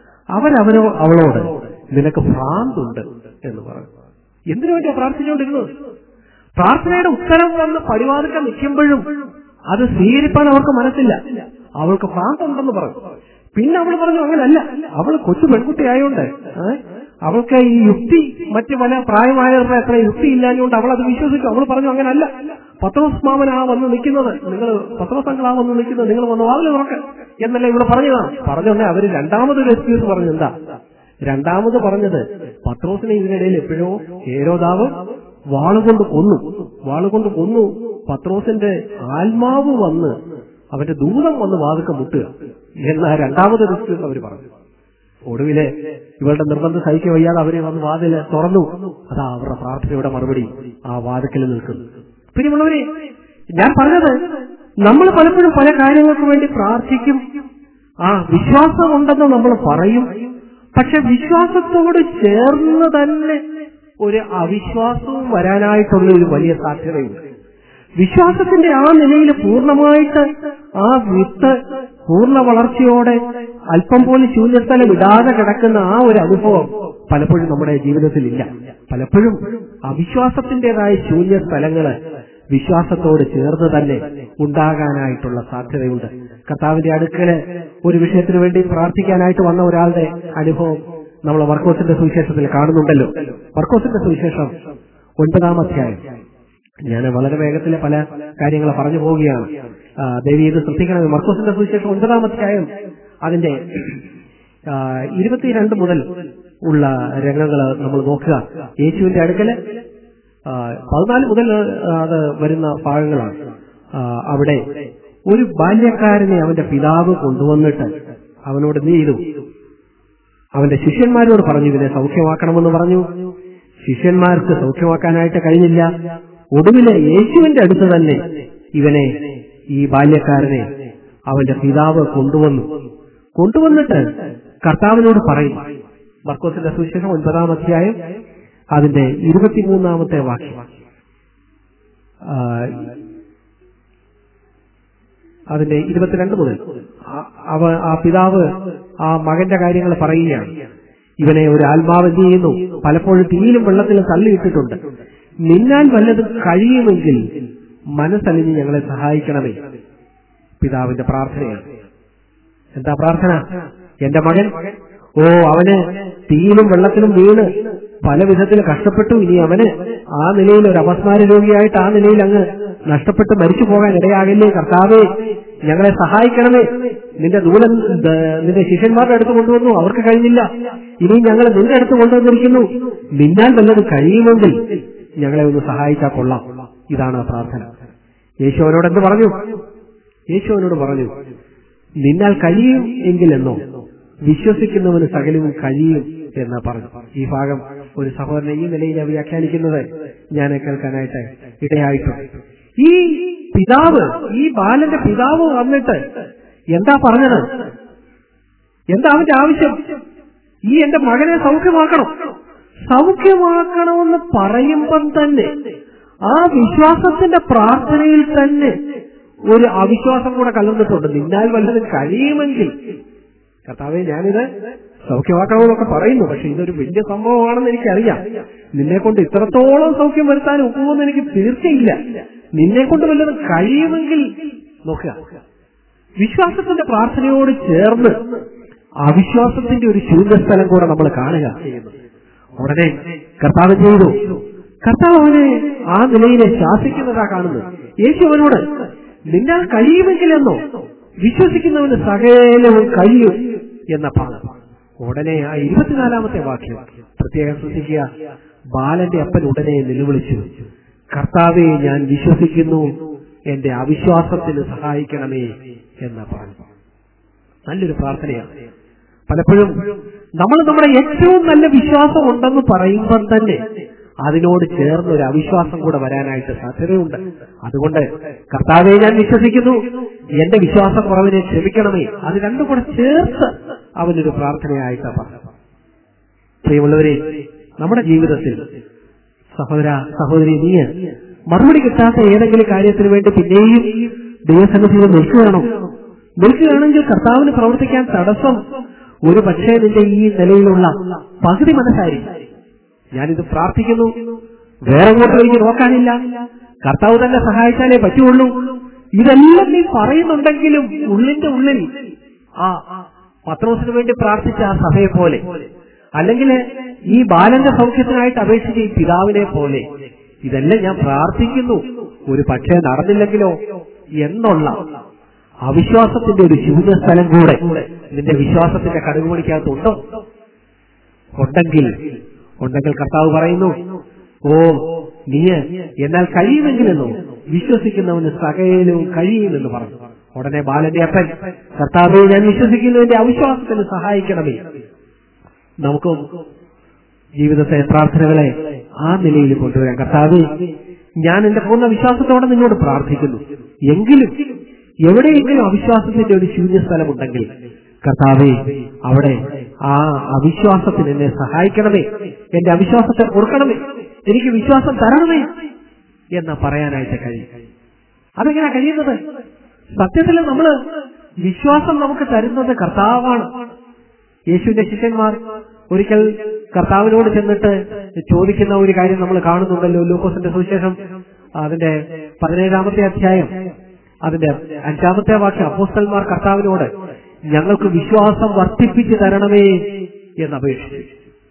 അവരവനോ അവളോട് നിനക്ക് ഭ്രാന്തുണ്ട് എന്ന് പറഞ്ഞു എന്തിനു വേണ്ടിയാ പ്രാർത്ഥിച്ചുകൊണ്ടിരുന്നത് പ്രാർത്ഥനയുടെ ഉത്തരം വന്ന് പടിവാതുക്ക നിൽക്കുമ്പോഴും അത് സ്വീകരിപ്പാൻ അവർക്ക് മനസ്സില്ല അവൾക്ക് ഭ്രാന്തുണ്ടെന്ന് പറഞ്ഞു പിന്നെ അവൾ പറഞ്ഞു അങ്ങനല്ല അവൾ കൊച്ചു പെൺകുട്ടി ആയതുകൊണ്ട് ഏ, അവൾക്ക് ഈ യുക്തി മറ്റു പല പ്രായമായവരുടെ അത്ര യുക്തി ഇല്ലാഞ്ഞുകൊണ്ട് അവൾ അത് വിശ്വസിച്ചു അവൾ പറഞ്ഞു അങ്ങനല്ല പത്രോസ് മാമനാ വന്ന് നിൽക്കുന്നത് നിങ്ങൾ പത്രോസ് അങ്കളാ വന്ന് നിൽക്കുന്നത് നിങ്ങൾ വന്ന് വാതിൽ തുറക്ക് എന്നല്ല ഇവിടെ പറഞ്ഞതാണ് പറഞ്ഞോണ്ടേ അവര് രണ്ടാമതൊരു എക്സ്ക്യൂസ് പറഞ്ഞു എന്താ രണ്ടാമത് പറഞ്ഞത് പത്രോസിനെ ഇതിനിടയിൽ എപ്പോഴോ ഏരോദാവ് വാളുകൊണ്ട് കൊന്നു വാളുകൊണ്ട് കൊന്നു പത്രോസിന്റെ ആത്മാവ് വന്ന് അവന്റെ ദൂതം വന്ന് വാതുക്ക മുട്ടുക എന്ന രണ്ടാമതൊരു എക്സ്ക്യൂസ് അവർ പറഞ്ഞു ഒടുവില് ഇവരുടെ നിർബന്ധം സഹിക്കാൻ വയ്യാതെ അവരെ വന്ന് വാതില് തുറന്നു അതാ അവരുടെ പ്രാർത്ഥനയുടെ മറുപടി ആ വാതിക്കൽ നിൽക്കുന്നു പ്രിയമുള്ളവരെ ഞാൻ പറഞ്ഞത് നമ്മൾ പലപ്പോഴും പല കാര്യങ്ങൾക്ക് വേണ്ടി പ്രാർത്ഥിക്കും ആ വിശ്വാസമുണ്ടെന്ന് നമ്മൾ പറയും പക്ഷെ വിശ്വാസത്തോട് ചേർന്ന് തന്നെ ഒരു അവിശ്വാസവും വരാനായിട്ടുള്ള ഒരു വലിയ സാധ്യതയുണ്ട് വിശ്വാസത്തിന്റെ ആ നിലയിൽ പൂർണ്ണമായിട്ട് ആ വിത്ത് പൂർണ്ണ വളർച്ചയോടെ അല്പം പോലും ശൂന്യസ്ഥലം ഇടാതെ കിടക്കുന്ന ആ ഒരു അനുഭവം പലപ്പോഴും നമ്മുടെ ജീവിതത്തിൽ ഇല്ല പലപ്പോഴും അവിശ്വാസത്തിന്റേതായ ശൂന്യ സ്ഥലങ്ങള് വിശ്വാസത്തോട് ചേർന്ന് തന്നെ ഉണ്ടാകാനായിട്ടുള്ള സാധ്യതയുണ്ട് കർത്താവിന്റെ അടുക്കല് ഒരു വിഷയത്തിന് വേണ്ടി പ്രാർത്ഥിക്കാനായിട്ട് വന്ന ഒരാളുടെ അനുഭവം നമ്മൾ വർക്കോസിന്റെ സുവിശേഷത്തിൽ കാണുന്നുണ്ടല്ലോ വർക്കോസിന്റെ സുവിശേഷം ഒൻപതാം അധ്യായം ഞാൻ വളരെ വേഗത്തിൽ പല കാര്യങ്ങൾ പറഞ്ഞു പോവുകയാണ് ആ, ദേവി ഇത് ശ്രദ്ധിക്കണം മർക്കോസിന്റെ സുവിശേഷം ഒൻപതാം അധ്യായം അതിന്റെ ആ, ഇരുപത്തിരണ്ട് മുതൽ ഉള്ള രംഗങ്ങൾ നമ്മൾ നോക്കുക യേശുവിന്റെ അടുക്കല് ആ, പതിനാല് മുതൽ ആ, അത് വരുന്ന ഭാഗങ്ങളാണ് ആ, അവിടെ ഒരു ബാല്യക്കാരനെ അവന്റെ പിതാവ് കൊണ്ടുവന്നിട്ട് അവനോട് നീ ചെയ്തു അവന്റെ ശിഷ്യന്മാരോട് പറഞ്ഞു ഇവനെ സൗഖ്യമാക്കണമെന്ന് പറഞ്ഞു ശിഷ്യന്മാർക്ക് സൗഖ്യമാക്കാനായിട്ട് കഴിഞ്ഞില്ല ഒടുവില് യേശുവിന്റെ അടുത്ത് തന്നെ ഇവനെ ഈ ബാല്യക്കാരനെ അവന്റെ പിതാവ് കൊണ്ടുവന്നു കൊണ്ടുവന്നിട്ട് കർത്താവിനോട് പറയും മർക്കോസിന്റെ സുവിശേഷം ഒൻപതാം അധ്യായം അതിന്റെ ഇരുപത്തിമൂന്നാമത്തെ വാക്യം ആ, അതിന്റെ ഇരുപത്തിരണ്ട് മുതൽ ആ- അവ ആ പിതാവ് ആ മകന്റെ കാര്യങ്ങൾ പറയുകയാണ് ഇവനെ ഒരു ആത്മാവ് എന്ത് ചെയ്യുന്നു പലപ്പോഴും തീയിലും വെള്ളത്തിലും തള്ളിയിട്ടിട്ടുണ്ട് നിന്നാൽ വല്ലതും കഴിയുമെങ്കിൽ മനസ്സലിഞ്ഞ് ഞങ്ങളെ സഹായിക്കണമേ പിതാവിന്റെ പ്രാർത്ഥനയാണ് എന്താ പ്രാർത്ഥന എന്റെ മകൻ ഓ അവന് തീയിലും വെള്ളത്തിലും വീണ് പല വിധത്തിൽ കഷ്ടപ്പെട്ടു ഇനി അവന് ആ നിലയിൽ ഒരു അപസ്മാര രോഗിയായിട്ട് ആ നിലയിൽ അങ്ങ് നഷ്ടപ്പെട്ട് മരിച്ചു പോകാൻ ഇടയാകില്ലേ കർത്താവേ ഞങ്ങളെ സഹായിക്കണമേ നിന്റെ ദൂലൻ ദ- നിന്റെ ശിഷ്യന്മാരുടെ അടുത്ത് കൊണ്ടുവന്നു അവർക്ക് കഴിഞ്ഞില്ല ഇനി ഞങ്ങൾ നിന്റെ അടുത്ത് കൊണ്ടുവന്നിരിക്കുന്നു നിന്നാൽ വല്ലത് കഴിയുമെങ്കിൽ ഞങ്ങളെ ഒന്ന് സഹായിച്ചാൽ കൊള്ളാം ഇതാണ് ആ പ്രാർത്ഥന യേശു അവനോട് എന്ത് പറഞ്ഞു യേശു അവനോട് പറഞ്ഞു നിന്നാൽ കഴിയും എങ്കിലെന്നോ വിശ്വസിക്കുന്നവന് സകലവും കഴിയും എന്ന് പറഞ്ഞു ഈ ഭാഗം ഒരു സഹോദരനെ ഈ നിലയിൽ വ്യാഖ്യാനിക്കുന്നത് ഞാൻ കേൾക്കാനായിട്ട് ഇടയായിട്ടുണ്ട് ഈ പിതാവ് ഈ ബാലന്റെ പിതാവ് വന്നിട്ട് എന്താ പറഞ്ഞത് എന്താ അവന്റെ ആവശ്യം ഈ എന്റെ മകനെ സൗഖ്യമാക്കണം സൗഖ്യമാക്കണമെന്ന് പറയുമ്പം തന്നെ ആ വിശ്വാസത്തിന്റെ പ്രാർത്ഥനയിൽ തന്നെ ഒരു അവിശ്വാസം കൂടെ കലർന്നിട്ടുണ്ട് നിന്നാൽ വല്ലതും കഴിയുമെങ്കിൽ കർത്താവെ ഞാനിത് സൗഖ്യമാക്കണമെന്നൊക്കെ പറയുന്നു പക്ഷെ ഇതൊരു വലിയ സംഭവമാണെന്ന് എനിക്കറിയാം നിന്നെ കൊണ്ട് ഇത്രത്തോളം സൗഖ്യം വരുത്താൻ ഒക്കുമെന്ന് എനിക്ക് തീർച്ചയില്ല നിന്നെ കൊണ്ട് വല്ലതും കഴിയുമെങ്കിൽ നോക്കുക വിശ്വാസത്തിന്റെ പ്രാർത്ഥനയോട് ചേർന്ന് അവിശ്വാസത്തിന്റെ ഒരു ശൂന്യസ്ഥലം കൂടെ നമ്മൾ കാണുക ഉടനെ കർത്താവ് ചെയ്തു കർത്താവ് അവനെ ആ നിലയിലെ ശാസിക്കുന്നതാ കാണുന്നത് യേശു അവനോട് നിന്നാൽ കഴിയുമെങ്കിലെന്നോ വിശ്വസിക്കുന്നവന് സകലവും കഴിയും എന്ന പറഞ്ഞു ഉടനെ ആ ഇരുപത്തിനാലാമത്തെ വാക്യം പ്രത്യേകം ശ്രദ്ധിക്കുക ബാലന്റെ അപ്പൻ ഉടനെ നിലവിളിച്ചു കർത്താവെ ഞാൻ വിശ്വസിക്കുന്നു എന്റെ അവിശ്വാസത്തിന് സഹായിക്കണമേ എന്ന് പറഞ്ഞു നല്ലൊരു പ്രാർത്ഥനയാണ് പലപ്പോഴും നമ്മൾ നമ്മുടെ ഏറ്റവും നല്ല വിശ്വാസം ഉണ്ടെന്ന് പറയുമ്പോൾ തന്നെ അതിനോട് ചേർന്ന് ഒരു അവിശ്വാസം കൂടെ വരാനായിട്ട് സാധ്യതയുണ്ട് അതുകൊണ്ട് കർത്താവെ ഞാൻ വിശ്വസിക്കുന്നു എന്റെ വിശ്വാസം കുറവിനെ ക്ഷമിക്കണമേ അത് രണ്ടും കൂടെ ചേർത്ത് അവനൊരു പ്രാർത്ഥനയായിട്ട് പറഞ്ഞു പ്രിയമുള്ളവരെ നമ്മുടെ ജീവിതത്തിൽ സഹോദര സഹോദരി നീ മറുപടി കിട്ടാത്ത ഏതെങ്കിലും കാര്യത്തിന് വേണ്ടി പിന്നെയും ദൈവസന്നിധിയിൽ നിൽക്കുകയാണോ നിൽക്കുകയാണെങ്കിൽ കർത്താവിന് പ്രവർത്തിക്കാൻ തടസ്സം ഒരു പക്ഷേ നിന്റെ ഈ നിലയിലുള്ള പകുതി മനസ്സായിരിക്കും ഞാനിത് പ്രാർത്ഥിക്കുന്നു വേറെ അങ്ങോട്ട് എനിക്ക് നോക്കാനില്ല കർത്താവ് തന്നെ സഹായിച്ചാലേ പറ്റുള്ളൂ ഇതെല്ലാം നീ പറയുന്നുണ്ടെങ്കിലും ഉള്ളിന്റെ ഉള്ളിൽ ആ പത്രോസിന് വേണ്ടി പ്രാർത്ഥിച്ച ആ സഭയെ പോലെ അല്ലെങ്കിൽ ഈ ബാലന്റെ സൗഖ്യത്തിനായിട്ട് അപേക്ഷിച്ച ഈ പിതാവിനെ പോലെ ഇതെല്ലാം ഞാൻ പ്രാർത്ഥിക്കുന്നു ഒരു പക്ഷേ നടന്നില്ലെങ്കിലോ എന്നുള്ള അവിശ്വാസത്തിന്റെ ഒരു ശൂന്യ സ്ഥലം കൂടെ നിന്റെ വിശ്വാസത്തിന്റെ കടുകുമണിക്കകത്തുണ്ടോ ഉണ്ടെങ്കിൽ ഉണ്ടെങ്കിൽ കർത്താവ് പറയുന്നു ഓ നീ എന്നാൽ കഴിയുമെങ്കിലെന്നോ വിശ്വസിക്കുന്നവന് സകലവും കഴിയുമെന്ന് പറഞ്ഞു ഉടനെ ബാലന്റെ അപ്പൻ കർത്താവെ ഞാൻ വിശ്വസിക്കുന്നതിന്റെ അവിശ്വാസത്തിന് സഹായിക്കണമേ നമുക്കും ജീവിതത്തെ പ്രാർത്ഥനകളെ ആ നിലയിൽ കൊണ്ടുവരാം കർത്താവെ ഞാൻ എന്റെ പൂർണ്ണ വിശ്വാസത്തോടെ നിന്നോട് പ്രാർത്ഥിക്കുന്നു എങ്കിലും എവിടെയെങ്കിലും അവിശ്വാസത്തിന്റെ ഒരു ശൂന്യസ്ഥലമുണ്ടെങ്കിൽ കർത്താവെ അവിടെ ആ അവിശ്വാസത്തിന് എന്നെ സഹായിക്കണമേ എന്റെ അവിശ്വാസത്തെ കൊടുക്കണമേ എനിക്ക് വിശ്വാസം തരണമേ എന്ന് പറയാനായിട്ട് കഴിയും അതെങ്ങനെയാ കഴിയുന്നത് സത്യത്തിൽ നമ്മൾ വിശ്വാസം നമുക്ക് തരുന്നത് കർത്താവാണ് യേശുവിന്റെ ശിഷ്യന്മാർ ഒരിക്കൽ കർത്താവിനോട് ചെന്നിട്ട് ചോദിക്കുന്ന ഒരു കാര്യം നമ്മൾ കാണുന്നുണ്ടല്ലോ ലൂക്കോസിന്റെ സുവിശേഷം അതിന്റെ പതിനേഴാമത്തെ അധ്യായം അതിന്റെ അഞ്ചാമത്തെ വാക്യം അപ്പോസ്റ്റൽമാർ കർത്താവിനോട് ഞങ്ങൾക്ക് വിശ്വാസം വർദ്ധിപ്പിച്ചു തരണമേ എന്ന് അപേക്ഷിച്ചു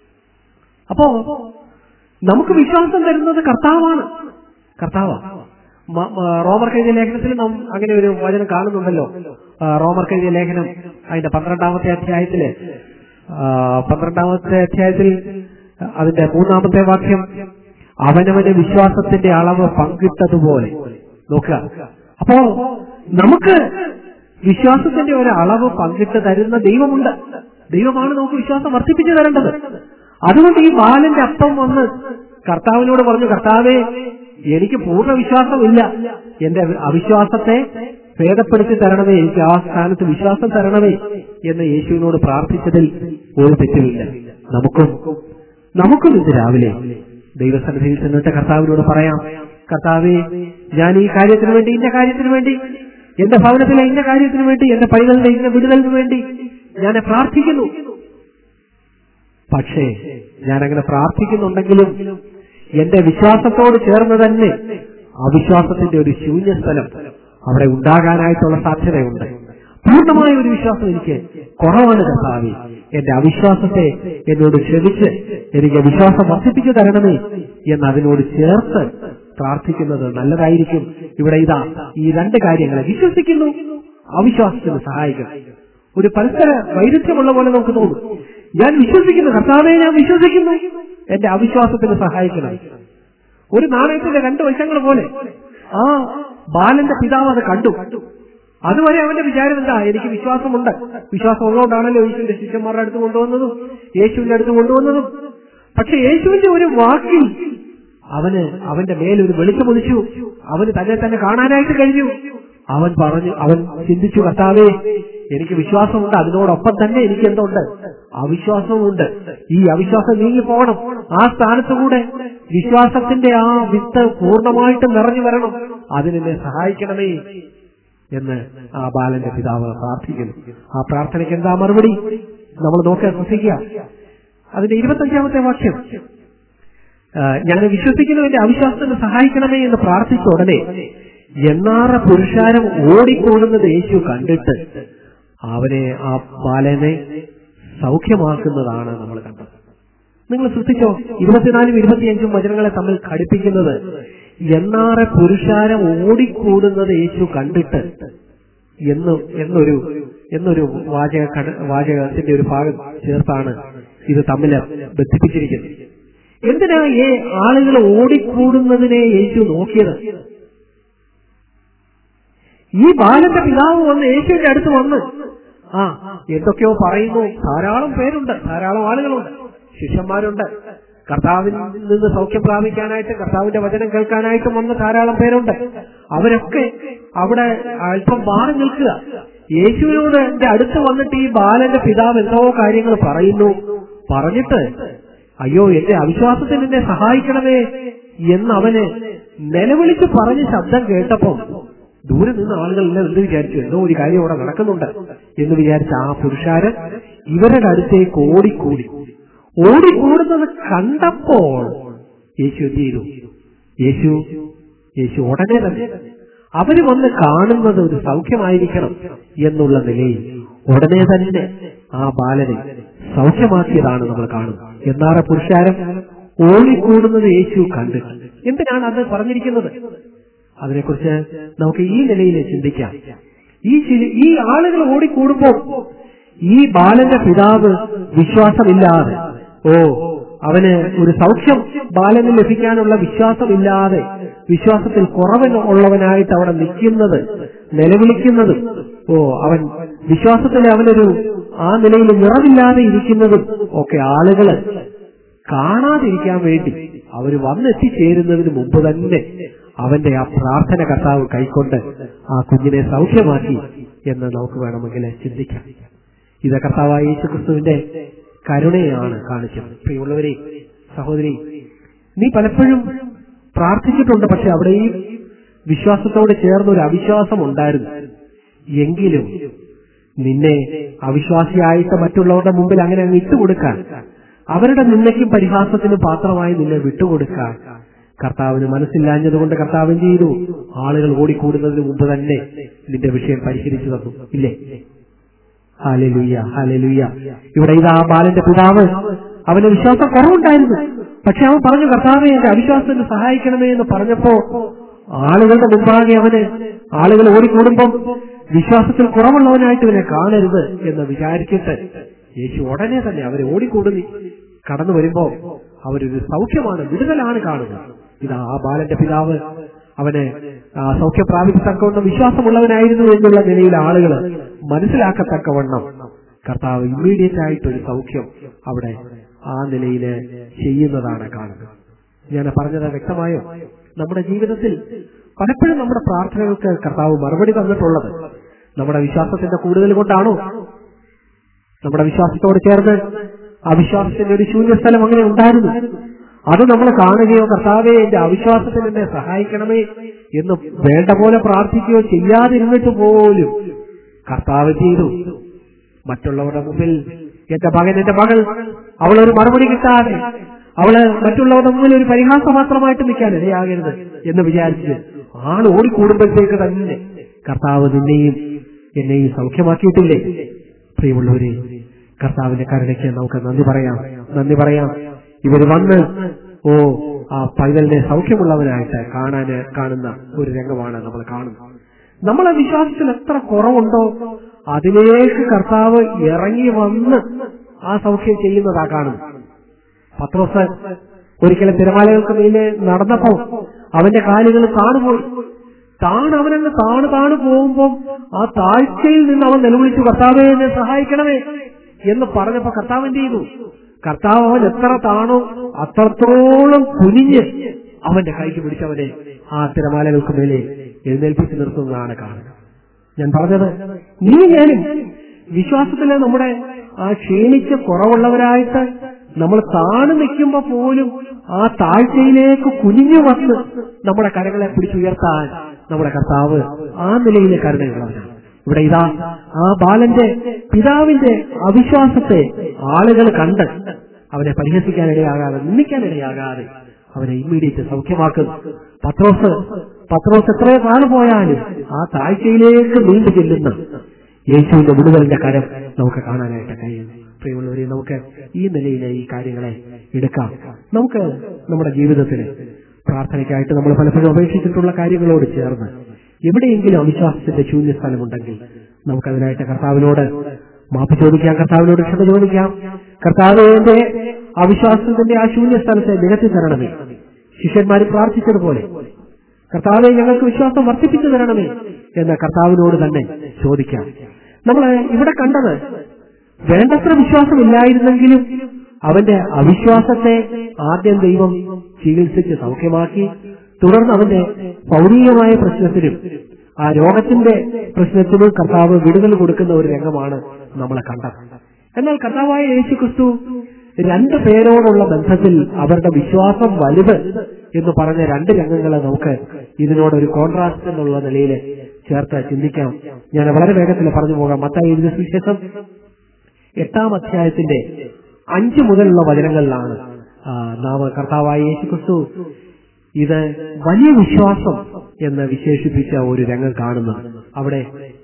അപ്പോ നമുക്ക് വിശ്വാസം തരുന്നത് കർത്താവാണ് കർത്താവാണ് മ- മ- റോമർ കഴിഞ്ഞ ലേഖനത്തിൽ നാം അങ്ങനെ ഒരു വചനം കാണുന്നുണ്ടല്ലോ ആ, റോമർ കഴിഞ്ഞ ലേഖനം അതിന്റെ പന്ത്രണ്ടാമത്തെ അധ്യായത്തില് ആ, പന്ത്രണ്ടാമത്തെ അധ്യായത്തിൽ അതിന്റെ മൂന്നാമത്തെ വാക്യം അവനവന്റെ വിശ്വാസത്തിന്റെ അളവ് പങ്കിട്ടതുപോലെ നോക്കുക അപ്പോ നമുക്ക് വിശ്വാസത്തിന്റെ ഒരു അളവ് പങ്കിട്ട് തരുന്ന ദൈവമുണ്ട് ദൈവമാണ് നമുക്ക് വിശ്വാസം വർദ്ധിപ്പിച്ചു തരേണ്ടത് അതുകൊണ്ട് ഈ ബാലന്റെ അപ്പം വന്ന് കർത്താവിനോട് പറഞ്ഞു കർത്താവേ എനിക്ക് പൂർണ്ണ വിശ്വാസമില്ല എന്റെ അവിശ്വാസത്തെ ഭേദപ്പെടുത്തി തരണമേ എനിക്ക് ആ സ്ഥാനത്ത് വിശ്വാസം തരണമേ എന്ന് യേശുവിനോട് പ്രാർത്ഥിച്ചതിൽ ഒരു തെറ്റുമില്ല നമുക്കും നമുക്കും ഇന്ന് രാവിലെ ദൈവസന്നിധിയിൽ ചെന്നിട്ട് കർത്താവിനോട് പറയാം കർത്താവേ ഞാൻ ഈ കാര്യത്തിന് വേണ്ടി ഇന്ന കാര്യത്തിന് വേണ്ടി എന്റെ ഭവനത്തിലെ ഇന്ന കാര്യത്തിന് വേണ്ടി എന്റെ പൈകളുടെ ഇന്ന വിടുതലിന് വേണ്ടി ഞാൻ പ്രാർത്ഥിക്കുന്നു പക്ഷേ ഞാൻ അങ്ങനെ പ്രാർത്ഥിക്കുന്നുണ്ടെങ്കിലും എന്റെ വിശ്വാസത്തോട് ചേർന്ന് തന്നെ അവിശ്വാസത്തിന്റെ ഒരു ശൂന്യസ്ഥലം അവിടെ ഉണ്ടാകാനായിട്ടുള്ള സാധ്യതയുണ്ട് പൂർണ്ണമായ ഒരു വിശ്വാസം എനിക്ക് കുറവാണ് കർത്താവി എന്റെ അവിശ്വാസത്തെ എന്നോട് ക്ഷമിച്ച് എനിക്ക് വിശ്വാസം വർദ്ധിപ്പിച്ചു തരണമേ എന്ന് അതിനോട് ചേർത്ത് പ്രാർത്ഥിക്കുന്നത് നല്ലതായിരിക്കും ഇവിടെ ഇതാ ഈ രണ്ട് കാര്യങ്ങളെ വിശ്വസിക്കുന്നു അവിശ്വാസത്തിന് സഹായിക്കണം ഒരു പരസ്പര വൈരുദ്ധ്യമുള്ള പോലെ നമുക്ക് തോന്നും ഞാൻ വിശ്വസിക്കുന്നു കർത്താവെ ഞാൻ വിശ്വസിക്കുന്നു എന്റെ അവിശ്വാസത്തിന് സഹായിക്കണം ഒരു നാണയത്തിന്റെ രണ്ട് വശങ്ങൾ പോലെ ആ ബാലന്റെ പിതാവ് അത് കണ്ടു അതുവരെ അവന്റെ വിചാരം എന്താ എനിക്ക് വിശ്വാസമുണ്ട് വിശ്വാസം ഉള്ളതുകൊണ്ടാണല്ലോ യേശുവിന്റെ ശിഷ്യന്മാരുടെ അടുത്ത് കൊണ്ടുവന്നതും യേശുവിന്റെ അടുത്ത് കൊണ്ടുവന്നതും പക്ഷെ യേശുവിന്റെ ഒരു വാക്കിൽ അവന് അവന്റെ മേലൊരു വെളിച്ചമൊളിച്ചു അവന് തന്നെ തന്നെ കാണാനായിട്ട് കഴിഞ്ഞു അവൻ പറഞ്ഞു അവൻ ചിന്തിച്ചു കർത്താവേ എനിക്ക് വിശ്വാസമുണ്ട് അതിനോടൊപ്പം തന്നെ എനിക്ക് എന്തുണ്ട് അവിശ്വാസവുമുണ്ട് ഈ അവിശ്വാസം നീങ്ങി പോകണം ആ സ്ഥാനത്തുകൂടെ വിശ്വാസത്തിന്റെ ആ വിത്ത് പൂർണ്ണമായിട്ട് നിറഞ്ഞു വരണം അതിനെന്നെ സഹായിക്കണമേ എന്ന് ആ ബാലന്റെ പിതാവ് പ്രാർത്ഥിക്കുന്നു ആ പ്രാർത്ഥനയ്ക്ക് എന്താ മറുപടി നമ്മൾ നോക്കാൻ ശ്രദ്ധിക്കുക അതിന്റെ ഇരുപത്തഞ്ചാമത്തെ വാക്യം ഞാൻ വിശ്വസിക്കുന്നു എന്റെ അവിശ്വാസത്തിന് സഹായിക്കണമേ എന്ന് പ്രാർത്ഥിച്ച ഉടനെ എന്നാറ പുരുഷാരം ഓടിക്കൂടുന്നത് യേശു കണ്ടിട്ട് അവനെ ആ ബാലനെ സൗഖ്യമാക്കുന്നതാണ് നമ്മൾ കണ്ടത് നിങ്ങൾ ശ്രദ്ധിച്ചോ ഇരുപത്തിനാലും ഇരുപത്തിയഞ്ചും വചനങ്ങളെ തമ്മിൽ ഘടിപ്പിക്കുന്നത് എന്നാറെ പുരുഷാരം ഓടിക്കൂടുന്നത് യേശു കണ്ടിട്ട് എന്ന് എന്നൊരു എന്നൊരു വാചക കട- വാചകത്തിന്റെ ഒരു ഭാഗം ചേർത്താണ് ഇത് തമ്മിൽ ബന്ധിപ്പിച്ചിരിക്കുന്നത് എന്തിനാ ഈ ആളുകൾ ഓടിക്കൂടുന്നതിനെ യേശു നോക്കിയത് ഈ ബാലന്റെ പിതാവ് വന്ന് യേശുവിന്റെ അടുത്ത് വന്ന് ആ എന്തൊക്കെയോ പറയുന്നു ധാരാളം പേരുണ്ട് ധാരാളം ആളുകളുണ്ട് ശിഷ്യന്മാരുണ്ട് കർത്താവിൽ നിന്ന് സൗഖ്യം പ്രാപിക്കാനായിട്ട് കർത്താവിന്റെ വചനം കേൾക്കാനായിട്ടും വന്ന ധാരാളം പേരുണ്ട് അവരൊക്കെ അവിടെ അല്പം മാറി നിൽക്കുക യേശുവിനോട് എന്റെ അടുത്ത് വന്നിട്ട് ഈ ബാലന്റെ പിതാവ് എന്തോ കാര്യങ്ങൾ പറയുന്നു പറഞ്ഞിട്ട് അയ്യോ എന്റെ അവിശ്വാസത്തിന് എന്നെ സഹായിക്കണമേ എന്ന് അവന് നിലവിളിച്ച് പറഞ്ഞ ശബ്ദം കേട്ടപ്പം ദൂരെ നിന്ന് ആളുകളെല്ലാം എന്ത് വിചാരിച്ചു എന്തോ ഒരു കാര്യം അവിടെ നടക്കുന്നുണ്ട് എന്ന് വിചാരിച്ച ആ പുരുഷാരൻ ഇവരുടെ അടുത്തേക്ക് ഓടിക്കൂടി ഓടിക്കൂടുന്നത് കണ്ടപ്പോൾ യേശു എന്ത് ചെയ്തു യേശു യേശു ഉടനെ തന്നെ അവര് വന്ന് കാണുന്നത് ഒരു സൗഖ്യമായിരിക്കണം എന്നുള്ള നിലയിൽ ഉടനെ തന്നെ ആ ബാലനെ സൗഖ്യമാക്കിയതാണ് നമ്മൾ കാണുന്നത് എന്നാറ പുരുഷാരം ഓടിക്കൂടുന്നത് യേശു കണ്ടിട്ട് എന്തിനാണ് അത് പറഞ്ഞിരിക്കുന്നത് അതിനെക്കുറിച്ച് നമുക്ക് ഈ നിലയിൽ ചിന്തിക്കാം ഈ ചില- ഈ ആളുകൾ ഓടിക്കൂടുമ്പോൾ ഈ ബാലന്റെ പിതാവ് വിശ്വാസമില്ലാതെ ഓ അവന് ഒരു സൗഖ്യം ബാലന് ലഭിക്കാനുള്ള വിശ്വാസമില്ലാതെ വിശ്വാസത്തിൽ കുറവ് ഉള്ളവനായിട്ട് അവിടെ നിൽക്കുന്നത് നിലവിളിക്കുന്നതും ഓ അവൻ വിശ്വാസത്തിൽ അവനൊരു ആ നിലയിൽ നിറവില്ലാതെ ഇരിക്കുന്നതും ഒക്കെ ആളുകള് കാണാതിരിക്കാൻ വേണ്ടി അവർ വന്നെത്തിച്ചേരുന്നതിന് മുമ്പ് തന്നെ അവന്റെ ആ പ്രാർത്ഥന കർത്താവ് കൈക്കൊണ്ട് ആ കുഞ്ഞിനെ സൗഖ്യമാക്കി എന്ന് നമുക്ക് വേണമെങ്കിൽ ചിന്തിക്കാം ഇത് കർത്താവായ യേശു ക്രിസ്തുവിന്റെ കരുണയാണ് കാണിച്ചത് പ്രിയമുള്ളവരെ സഹോദരി നീ പലപ്പോഴും പ്രാർത്ഥിച്ചിട്ടുണ്ട് പക്ഷെ അവിടെയും വിശ്വാസത്തോട് ചേർന്ന് ഒരു അവിശ്വാസം ഉണ്ടായിരുന്നു എങ്കിലും നിന്നെ അവിശ്വാസിയായിട്ട് മറ്റുള്ളവരുടെ മുമ്പിൽ അങ്ങനെ അങ്ങ് ഇട്ടുകൊടുക്കാൻ അവരുടെ നിന്നയ്ക്കും പരിഹാസത്തിനും പാത്രമായി നിന്നെ വിട്ടുകൊടുക്കാൻ കർത്താവിന് മനസ്സില്ലാഞ്ഞതുകൊണ്ട് കർത്താവ് എന്ത് ചെയ്തു ആളുകൾ ഓടിക്കൂടുന്നതിന് മുമ്പ് തന്നെ നിന്റെ വിഷയം പരിഹരിച്ചു തന്നു ഇല്ലേ ഹാലലുയ്യ ഹാലലുയ്യ ഇവിടെ ഇതാ ആ ബാലന്റെ പിതാവ് അവന് വിശ്വാസം കുറവുണ്ടായിരുന്നു പക്ഷെ അവൻ പറഞ്ഞു കർത്താവെ എന്റെ അവിശ്വാസത്തിന് സഹായിക്കണമേ എന്ന് പറഞ്ഞപ്പോ ആളുകളുടെ മുമ്പാകെ അവന് ആളുകൾ ഓടിക്കൂടുമ്പം വിശ്വാസത്തിൽ കുറവുള്ളവനായിട്ട് ഇവനെ കാണരുത് എന്ന് വിചാരിച്ചിട്ട് യേശു ഉടനെ തന്നെ അവരെ ഓടിക്കൂടുന്നി കടന്നു വരുമ്പോ അവരൊരു സൗഖ്യമാണ് വിടുതലാണ് കാണുന്നത് ഇതാ ആ ബാലന്റെ പിതാവ് അവന് ആ സൗഖ്യം പ്രാപിക്കത്തക്കവണ്ണം വിശ്വാസമുള്ളവനായിരുന്നു എന്നുള്ള നിലയിൽ ആളുകൾ മനസ്സിലാക്കത്തക്കവണ്ണം കർത്താവ് ഇമ്മീഡിയറ്റ് ആയിട്ട് ഒരു സൗഖ്യം അവിടെ ആ നിലയിൽ ചെയ്യുന്നതാണ് കാണുന്നത് ഞാൻ പറഞ്ഞത് വ്യക്തമായോ നമ്മുടെ ജീവിതത്തിൽ പലപ്പോഴും നമ്മുടെ പ്രാർത്ഥനകൾക്ക് കർത്താവ് മറുപടി തന്നിട്ടുള്ളത് നമ്മുടെ വിശ്വാസത്തിന്റെ കൂടുതൽ കൊണ്ടാണോ നമ്മുടെ വിശ്വാസത്തോട് ചേർന്ന് അവിശ്വാസത്തിന്റെ ഒരു ശൂന്യസ്ഥലം അങ്ങനെ ഉണ്ടായിരുന്നു അത് നമ്മൾ കാണുകയോ കർത്താവെ എന്റെ അവിശ്വാസത്തിന് എന്നെ സഹായിക്കണമേ എന്ന് വേണ്ട പോലെ പ്രാർത്ഥിക്കുകയോ ചെയ്യാതിരുന്നിട്ട് പോലും കർത്താവ് ചെയ്തു മറ്റുള്ളവരുടെ മുമ്പിൽ എന്റെ മകൻ എന്റെ മകൾ അവളൊരു മറുപടി കിട്ടാതെ അവള് മറ്റുള്ളവരുടെ മുമ്പിൽ ഒരു പരിഹാസം മാത്രമായിട്ട് നിൽക്കാൻ ഇടയാകരുത് എന്ന് വിചാരിച്ച് ആൾ ഓടിക്കൂടുമ്പോഴത്തേക്ക് തന്നെ കർത്താവ് നിന്നെയും എന്നെയും സൗഖ്യമാക്കിയിട്ടില്ലേ പ്രിയമുള്ളവരെ കർത്താവിന്റെ കരുണയ്ക്ക് നമുക്ക് നന്ദി പറയാം നന്ദി പറയാം ഇവർ വന്ന് ഓ ആ പൈതലിനെ സൗഖ്യമുള്ളവനായിട്ട് കാണാൻ കാണുന്ന ഒരു രംഗമാണ് നമ്മൾ കാണുന്നത് നമ്മളെ വിശ്വാസത്തിൽ എത്ര കുറവുണ്ടോ അതിലേക്ക് കർത്താവ് ഇറങ്ങി വന്ന് ആ സൗഖ്യം ചെയ്യുന്നതാ കാണുന്നത് പത്രോസ് ഒരിക്കലും തിരമാലകൾക്ക് മീതെ നടന്നപ്പോ അവന്റെ കാലുകൾ താണുപോയി താണ് അവനങ്ങ് താണ് താണ് പോകുമ്പോ ആ താഴ്ചയിൽ നിന്ന് അവൻ നിലവിളിച്ചു കർത്താവെ എന്നെ സഹായിക്കണമേ എന്ന് പറഞ്ഞപ്പോ കർത്താവ് എന്ത് ചെയ്തു കർത്താവ് അവൻ എത്ര താണോ അത്രത്തോളം കുനിഞ്ഞ് അവന്റെ കൈക്ക് പിടിച്ചവനെ ആ തിരമാലകൾക്ക് മേലെ എഴുന്നേൽപ്പിച്ച് നിർത്തുന്നതാണ് കാണുന്നത് ഞാൻ പറഞ്ഞത് നീ ഞാനും വിശ്വാസത്തില് നമ്മുടെ ആ ക്ഷീണിച്ച് കുറവുള്ളവരായിട്ട് നമ്മൾ താണു നിൽക്കുമ്പോ പോലും ആ താഴ്ചയിലേക്ക് കുനിഞ്ഞു വന്ന് നമ്മുടെ കരങ്ങളെ പിടിച്ചുയർത്താൻ നമ്മുടെ കർത്താവ് ആ നിലയിലെ കരുണയുള്ളവരാണ് ഇവിടെ ഇതാ ആ ബാലന്റെ പിതാവിന്റെ അവിശ്വാസത്തെ ആളുകൾ കണ്ട് അവനെ പരിഹസിക്കാനിടയാകാതെ നിന്ദിക്കാനിടയാകാതെ അവനെ ഇമ്മീഡിയറ്റ് സൗഖ്യമാക്കുന്നു പത്രോസ് പത്രോസ് എത്രയോ കാലം പോയാലും ആ താഴ്ചയിലേക്ക് നീണ്ടു ചെല്ലുന്ന യേശുവിന്റെ വിടുതലിന്റെ കരം നമുക്ക് കാണാനായിട്ട് കഴിയുന്നു പ്രിയമുള്ളവരെ നമുക്ക് ഈ നിലയിലെ ഈ കാര്യങ്ങളെ എടുക്കാം നമുക്ക് നമ്മുടെ ജീവിതത്തിൽ പ്രാർത്ഥനയ്ക്കായിട്ട് നമ്മൾ പലപ്പോഴും അപേക്ഷിച്ചിട്ടുള്ള കാര്യങ്ങളോട് ചേർന്ന് എവിടെയെങ്കിലും അവിശ്വാസത്തിന്റെ ശൂന്യസ്ഥാനമുണ്ടെങ്കിൽ നമുക്കതിനായിട്ട് കർത്താവിനോട് മാപ്പ് ചോദിക്കാം കർത്താവിനോട് ക്ഷമ ചോദിക്കാം കർത്താവിന്റെ അവിശ്വാസത്തിന്റെ ആ ശൂന്യസ്ഥാനത്തെ നികത്തി തരണമേ ശിഷ്യന്മാർ പ്രാർത്ഥിച്ചതുപോലെ കർത്താവെ ഞങ്ങൾക്ക് വിശ്വാസം വർദ്ധിപ്പിച്ചു തരണമേ എന്ന് കർത്താവിനോട് തന്നെ ചോദിക്കാം നമ്മൾ ഇവിടെ കണ്ടത് വേണ്ടത്ര വിശ്വാസമില്ലായിരുന്നെങ്കിലും അവന്റെ അവിശ്വാസത്തെ ആദ്യം ദൈവം ചികിത്സിച്ച് സൗഖ്യമാക്കി തുടർന്ന് അവന്റെ ഭൗതികമായ പ്രശ്നത്തിനും ആ രോഗത്തിന്റെ പ്രശ്നത്തിനും കർത്താവ് വിടുതൽ കൊടുക്കുന്ന ഒരു രംഗമാണ് നമ്മൾ കണ്ടത് എന്നാൽ കർത്താവായ യേശു ക്രിസ്തു രണ്ടു പേരോടുള്ള ബന്ധത്തിൽ അവരുടെ വിശ്വാസം വലുത് എന്ന് പറഞ്ഞ രണ്ട് രംഗങ്ങളെ നമുക്ക് ഇതിനോട് ഒരു കോൺട്രാസ്റ്റ് എന്നുള്ള നിലയിൽ ചേർത്ത് ചിന്തിക്കാം ഞാൻ വളരെ വേഗത്തിൽ പറഞ്ഞു പോകാം മത്തായി ഇതിന് സുവിശേഷം എട്ടാം അധ്യായത്തിന്റെ അഞ്ചു മുതലുള്ള വചനങ്ങളിലാണ് ആ, നാം കർത്താവായ യേശു ക്രിസ്തു ഇത് വലിയ വിശ്വാസം എന്ന് വിശേഷിപ്പിച്ച ഒരു രംഗം കാണുന്നത് അവിടെ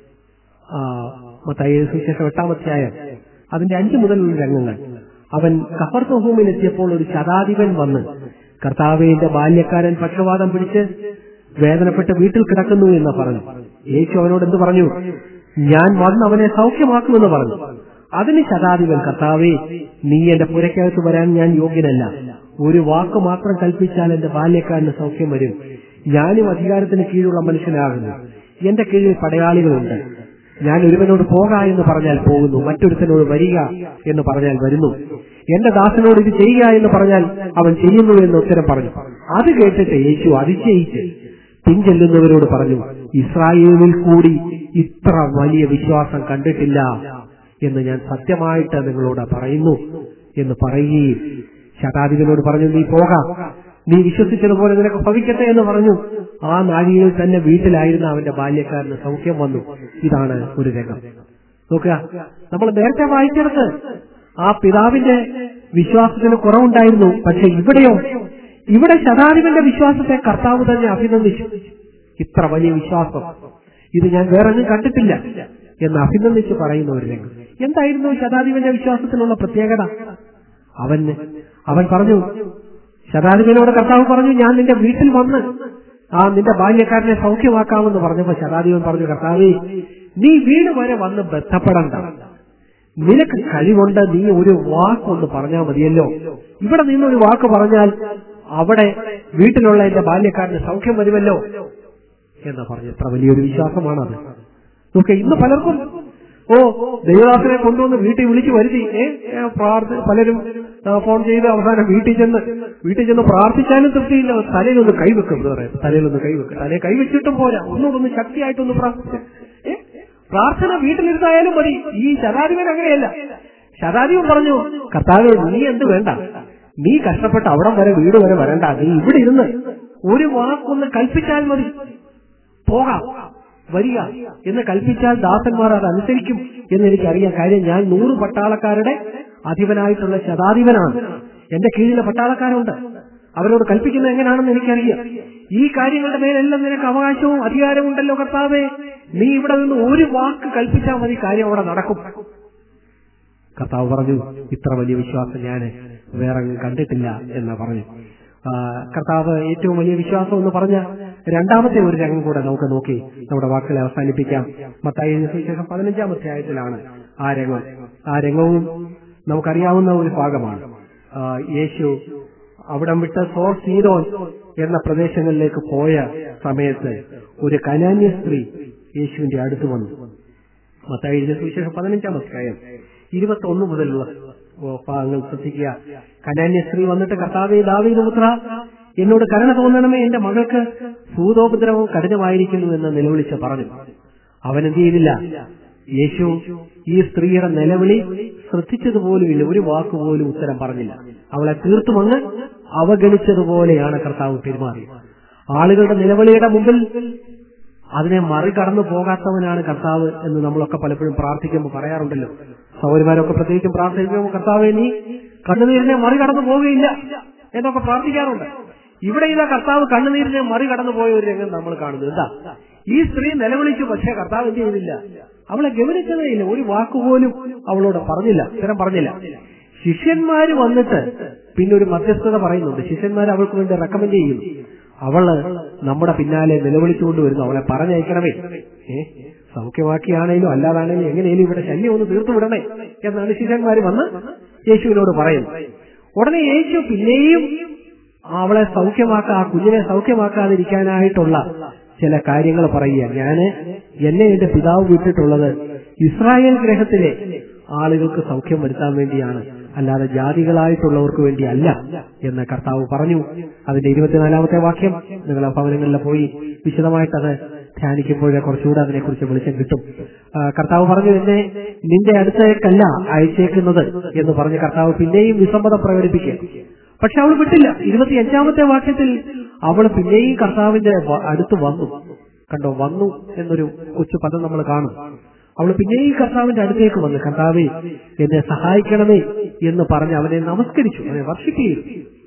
ആ, മത്തായി സുവിശേഷം എട്ടാം അധ്യായം അതിന്റെ അഞ്ചു മുതലുള്ള രംഗങ്ങൾ അവൻ കഫർത്തഹൂമിൽ എത്തിയപ്പോൾ ഒരു ശതാധിപൻ വന്ന് കർത്താവേന്റെ ബാല്യക്കാരൻ പക്ഷവാതം പിടിച്ച് വേദനപ്പെട്ട് വീട്ടിൽ കിടക്കുന്നു എന്ന് പറഞ്ഞു യേശു അവനോട് എന്ത് പറഞ്ഞു ഞാൻ വന്ന് അവനെ സൗഖ്യമാക്കുമെന്ന് പറഞ്ഞു അതിന് ശതാധിപൻ കർത്താവേ നീ എന്റെ പുരക്കകത്ത് വരാൻ ഞാൻ യോഗ്യനല്ല ഒരു വാക്ക് മാത്രം കൽപ്പിച്ചാൽ എന്റെ ബാല്യക്കാരന് സൗഖ്യം വരും ഞാനും അധികാരത്തിന് കീഴിലുള്ള മനുഷ്യനാകുന്നു എന്റെ കീഴിൽ പടയാളികളുണ്ട് ഞാൻ ഒരുവനോട് പോക എന്ന് പറഞ്ഞാൽ പോകുന്നു മറ്റൊരുത്തനോട് വരിക എന്ന് പറഞ്ഞാൽ വരുന്നു എന്റെ ദാസനോട് ഇത് ചെയ്യുക എന്ന് പറഞ്ഞാൽ അവൻ ചെയ്യുന്നു എന്ന് ഉത്തരം പറഞ്ഞു അത് കേട്ടിട്ട് യേശു അതിശയിച്ച് പിൻചെല്ലുന്നവരോട് പറഞ്ഞു ഇസ്രായേലിൽ കൂടി ഇത്ര വലിയ വിശ്വാസം കണ്ടിട്ടില്ല എന്ന് ഞാൻ സത്യമായിട്ട് നിങ്ങളോട് പറയുന്നു എന്ന് പറയുകയും ശതാധിപനോട് പറഞ്ഞു നീ പോകാം നീ വിശ്വസിച്ചതുപോലെ നിനക്ക് ഭവിക്കട്ടെ എന്ന് പറഞ്ഞു ആ നാഴികയിൽ തന്നെ വീട്ടിലായിരുന്ന അവന്റെ ബാല്യക്കാരന് സൗഖ്യം വന്നു ഇതാണ് ഒരു രംഗം നോക്കുക നമ്മൾ നേരത്തെ വായിച്ചെടുത്ത് ആ പിതാവിന്റെ വിശ്വാസത്തിന് കുറവുണ്ടായിരുന്നു പക്ഷെ ഇവിടെയോ ഇവിടെ ശതാധിപന്റെ വിശ്വാസത്തെ കർത്താവ് തന്നെ അഭിനന്ദിച്ചു ഇത്ര വലിയ വിശ്വാസം ഇത് ഞാൻ വേറെ ഒന്നും കണ്ടിട്ടില്ല എന്ന് അഭിനന്ദിച്ച് പറയുന്ന ഒരു രംഗം എന്തായിരുന്നു ശതാധിപന്റെ വിശ്വാസത്തിനുള്ള പ്രത്യേകത അവൻ അവൻ പറഞ്ഞു ശതാധിപനോട് കർത്താവ് പറഞ്ഞു ഞാൻ നിന്റെ വീട്ടിൽ വന്ന് ആ നിന്റെ ബാല്യക്കാരനെ സൗഖ്യമാക്കാമെന്ന് പറഞ്ഞപ്പോ ശതാധിപൻ പറഞ്ഞു കർത്താവേ നീ വീട് വരെ വന്ന് ബന്ധപ്പെടണ്ട നിനക്ക് കഴിവുണ്ട് നീ ഒരു വാക്കൊന്ന് പറഞ്ഞാൽ മതിയല്ലോ ഇവിടെ നിന്ന് ഒരു വാക്ക് പറഞ്ഞാൽ അവിടെ വീട്ടിലുള്ള എന്റെ ബാല്യക്കാരന് സൗഖ്യം വരുമല്ലോ എന്ന് പറഞ്ഞു എത്ര വലിയൊരു വിശ്വാസമാണത് നോക്കെ ഇന്ന് പലർക്കും ഓ ദൈവദാസനെ കൊണ്ടുവന്ന് വീട്ടിൽ വിളിച്ചു വരുത്തി ഏ ഏ, പ്രാർത്ഥ പലരും ആ, ഫോൺ ചെയ്ത് അവസാനം വീട്ടിൽ ചെന്ന് വീട്ടിൽ ചെന്ന് പ്രാർത്ഥിച്ചാലും തൃപ്തിയില്ല തലയിലൊന്ന് കൈവെക്കും എന്ന് പറയും തലയിലൊന്ന് കൈവെക്കും തലയിൽ കൈവച്ചിട്ടും പോരാ ഒന്നുകൂടെ ശക്തിയായിട്ടൊന്ന് പ്രാർത്ഥിച്ച് ഏ? പ്രാർത്ഥന വീട്ടിലിരുന്നായാലും മതി ഈ ശതാധിപൻ അങ്ങനെയല്ല ശതാധിപൻ പറഞ്ഞു കർത്താവെ നീ എന്ത് വേണ്ട നീ കഷ്ടപ്പെട്ട് അവിടം വരെ വീട് വരെ വരണ്ട നീ ഇവിടെ ഇരുന്ന് ഒരു വാക്കൊന്ന് കൽപ്പിച്ചാൽ മതി പോകാം വരിക എന്ന് കൽപ്പിച്ചാൽ ദാസന്മാർ അത് അനുസരിക്കും എന്ന് എനിക്കറിയാം കാര്യം ഞാൻ നൂറ് പട്ടാളക്കാരുടെ അധിപനായിട്ടുള്ള ശതാധിപനാണ് എന്റെ കീഴിലെ പട്ടാളക്കാരുണ്ട് അവരോട് കൽപ്പിക്കുന്നത് എങ്ങനെയാണെന്ന് എനിക്കറിയാം ഈ കാര്യങ്ങളുടെ മേലെല്ലാം നിനക്ക് അവകാശവും അധികാരവും ഉണ്ടല്ലോ കർത്താവേ നീ ഇവിടെ നിന്ന് ഒരു വാക്ക് കൽപ്പിച്ചാൽ മതി കാര്യം അവിടെ നടക്കും കർത്താവ് പറഞ്ഞു ഇത്ര വലിയ വിശ്വാസം ഞാൻ വേറെ എങ്ങും കണ്ടിട്ടില്ല എന്ന് പറഞ്ഞു ആ, കർത്താവ് ഏറ്റവും വലിയ വിശ്വാസം എന്ന് പറഞ്ഞ രണ്ടാമത്തെ ഒരു രംഗം കൂടെ നമുക്ക് നോക്കി നമ്മുടെ വാക്കുകളെ അവസാനിപ്പിക്കാം മത്തായി സുവിശേഷം പതിനഞ്ചാം അധ്യായത്തിലാണ് ആ രംഗം ആ രംഗവും നമുക്കറിയാവുന്ന ഒരു ഭാഗമാണ് ആ, യേശു അവിടം വിട്ട് സോർ സീതോൻ എന്ന പ്രദേശങ്ങളിലേക്ക് പോയ സമയത്ത് ഒരു കനാന്യ സ്ത്രീ യേശുവിന്റെ അടുത്ത് വന്നു മത്തായി എഴുതിയ സുവിശേഷം പതിനഞ്ചാം അധ്യായം ഇരുപത്തി ഒന്ന് മുതലുള്ള ഓ, ഭാഗങ്ങൾ ശ്രദ്ധിക്കുക കനാന്യ സ്ത്രീ വന്നിട്ട് കർത്താവെ ദാവീദ് പുത്ര എന്നോട് കരുണ തോന്നണമേ എന്റെ മകൾക്ക് ഭൂതോപദ്രവം കഠിനമായിരിക്കുന്നു എന്ന് നിലവിളിച്ച് പറഞ്ഞു അവൻ എന്ത് ചെയ്തില്ല യേശു ഈ സ്ത്രീയുടെ നിലവിളി ശ്രദ്ധിച്ചതുപോലുമില്ല ഒരു വാക്കുപോലും ഉത്തരം പറഞ്ഞില്ല അവളെ തീർത്തും അങ്ങ് അവഗണിച്ചതുപോലെയാണ് കർത്താവ് പെരുമാറിയത് ആളുകളുടെ നിലവിളിയുടെ മുമ്പിൽ അതിനെ മറികടന്നു പോകാത്തവനാണ് കർത്താവ് എന്ന് നമ്മളൊക്കെ പലപ്പോഴും പ്രാർത്ഥിക്കുമ്പോൾ പറയാറുണ്ടല്ലോ സൗകര്യമാരൊക്കെ പ്രത്യേകിച്ചും പ്രാർത്ഥിക്കുമ്പോൾ കർത്താവെ നീ കണ്ണുനീരിനെ മറികടന്നു പോവുകയില്ല എന്നൊക്കെ പ്രാർത്ഥിക്കാറുണ്ട് ഇവിടെ ഇതാ കർത്താവ് കണ്ണുനീരിനെ മറികടന്നു പോയ ഒരു രംഗം നമ്മൾ കാണുന്നത് എന്താ ഈ സ്ത്രീ നിലവിളിച്ചു പക്ഷേ കർത്താവ് എന്ത് ചെയ്തില്ല അവളെ ഗവനിച്ചതേ ഇല്ല ഒരു വാക്കുപോലും അവളോട് പറഞ്ഞില്ല ഉത്തരം പറഞ്ഞില്ല ശിഷ്യന്മാര് വന്നിട്ട് പിന്നെ ഒരു മധ്യസ്ഥത പറയുന്നുണ്ട് ശിഷ്യന്മാർ അവൾക്ക് വേണ്ടി റെക്കമെൻഡ് ചെയ്യുന്നു അവള് നമ്മുടെ പിന്നാലെ നിലവിളിച്ചുകൊണ്ട് വരുന്നു അവളെ പറഞ്ഞയക്കണമേ ഏ സൗഖ്യമാക്കിയാണേലും അല്ലാതാണേലും എങ്ങനെയും ഇവിടെ ശല്യം ഒന്ന് തീർത്തു വിടണേ എന്നാണ് ശിഷ്യന്മാർ വന്ന് യേശുവിനോട് പറയുന്നത് ഉടനെ യേശു പിന്നെയും അവളെ സൗഖ്യമാക്കാ ആ കുഞ്ഞിനെ സൗഖ്യമാക്കാതിരിക്കാനായിട്ടുള്ള ചില കാര്യങ്ങൾ പറയുക ഞാന് എന്നെ എന്റെ പിതാവ് വിട്ടിട്ടുള്ളത് ഇസ്രായേൽ ഗ്രഹത്തിലെ ആളുകൾക്ക് സൗഖ്യം വരുത്താൻ വേണ്ടിയാണ് അല്ലാതെ ജാതികളായിട്ടുള്ളവർക്ക് വേണ്ടി അല്ല എന്ന് കർത്താവ് പറഞ്ഞു അതിന്റെ ഇരുപത്തിനാലാമത്തെ വാക്യം നിങ്ങൾ ആ ഭവനങ്ങളിൽ പോയി വിശദമായിട്ട് അത് ധ്യാനിക്കുമ്പോഴേ കുറച്ചുകൂടെ അതിനെക്കുറിച്ച് വെളിച്ചം കിട്ടും ആ, കർത്താവ് പറഞ്ഞു എന്നെ നിന്റെ അടുത്തേക്കല്ല അയച്ചേക്കുന്നത് എന്ന് പറഞ്ഞ് കർത്താവ് പിന്നെയും വിസമ്മതം പ്രകടിപ്പിക്കുക പക്ഷെ അവൾ വിട്ടില്ല ഇരുപത്തിയഞ്ചാമത്തെ വാക്യത്തിൽ അവൾ പിന്നെയും കർത്താവിന്റെ വ- അടുത്ത് വന്നു കണ്ടോ വന്നു എന്നൊരു കൊച്ചു പദം നമ്മൾ കാണും അവൾ പിന്നെയും കർത്താവിന്റെ അടുത്തേക്ക് വന്നു കർത്താവെ എന്നെ സഹായിക്കണമേ എന്ന് പറഞ്ഞ് അവനെ നമസ്കരിച്ചു അവനെ വർഷിക്കുകയും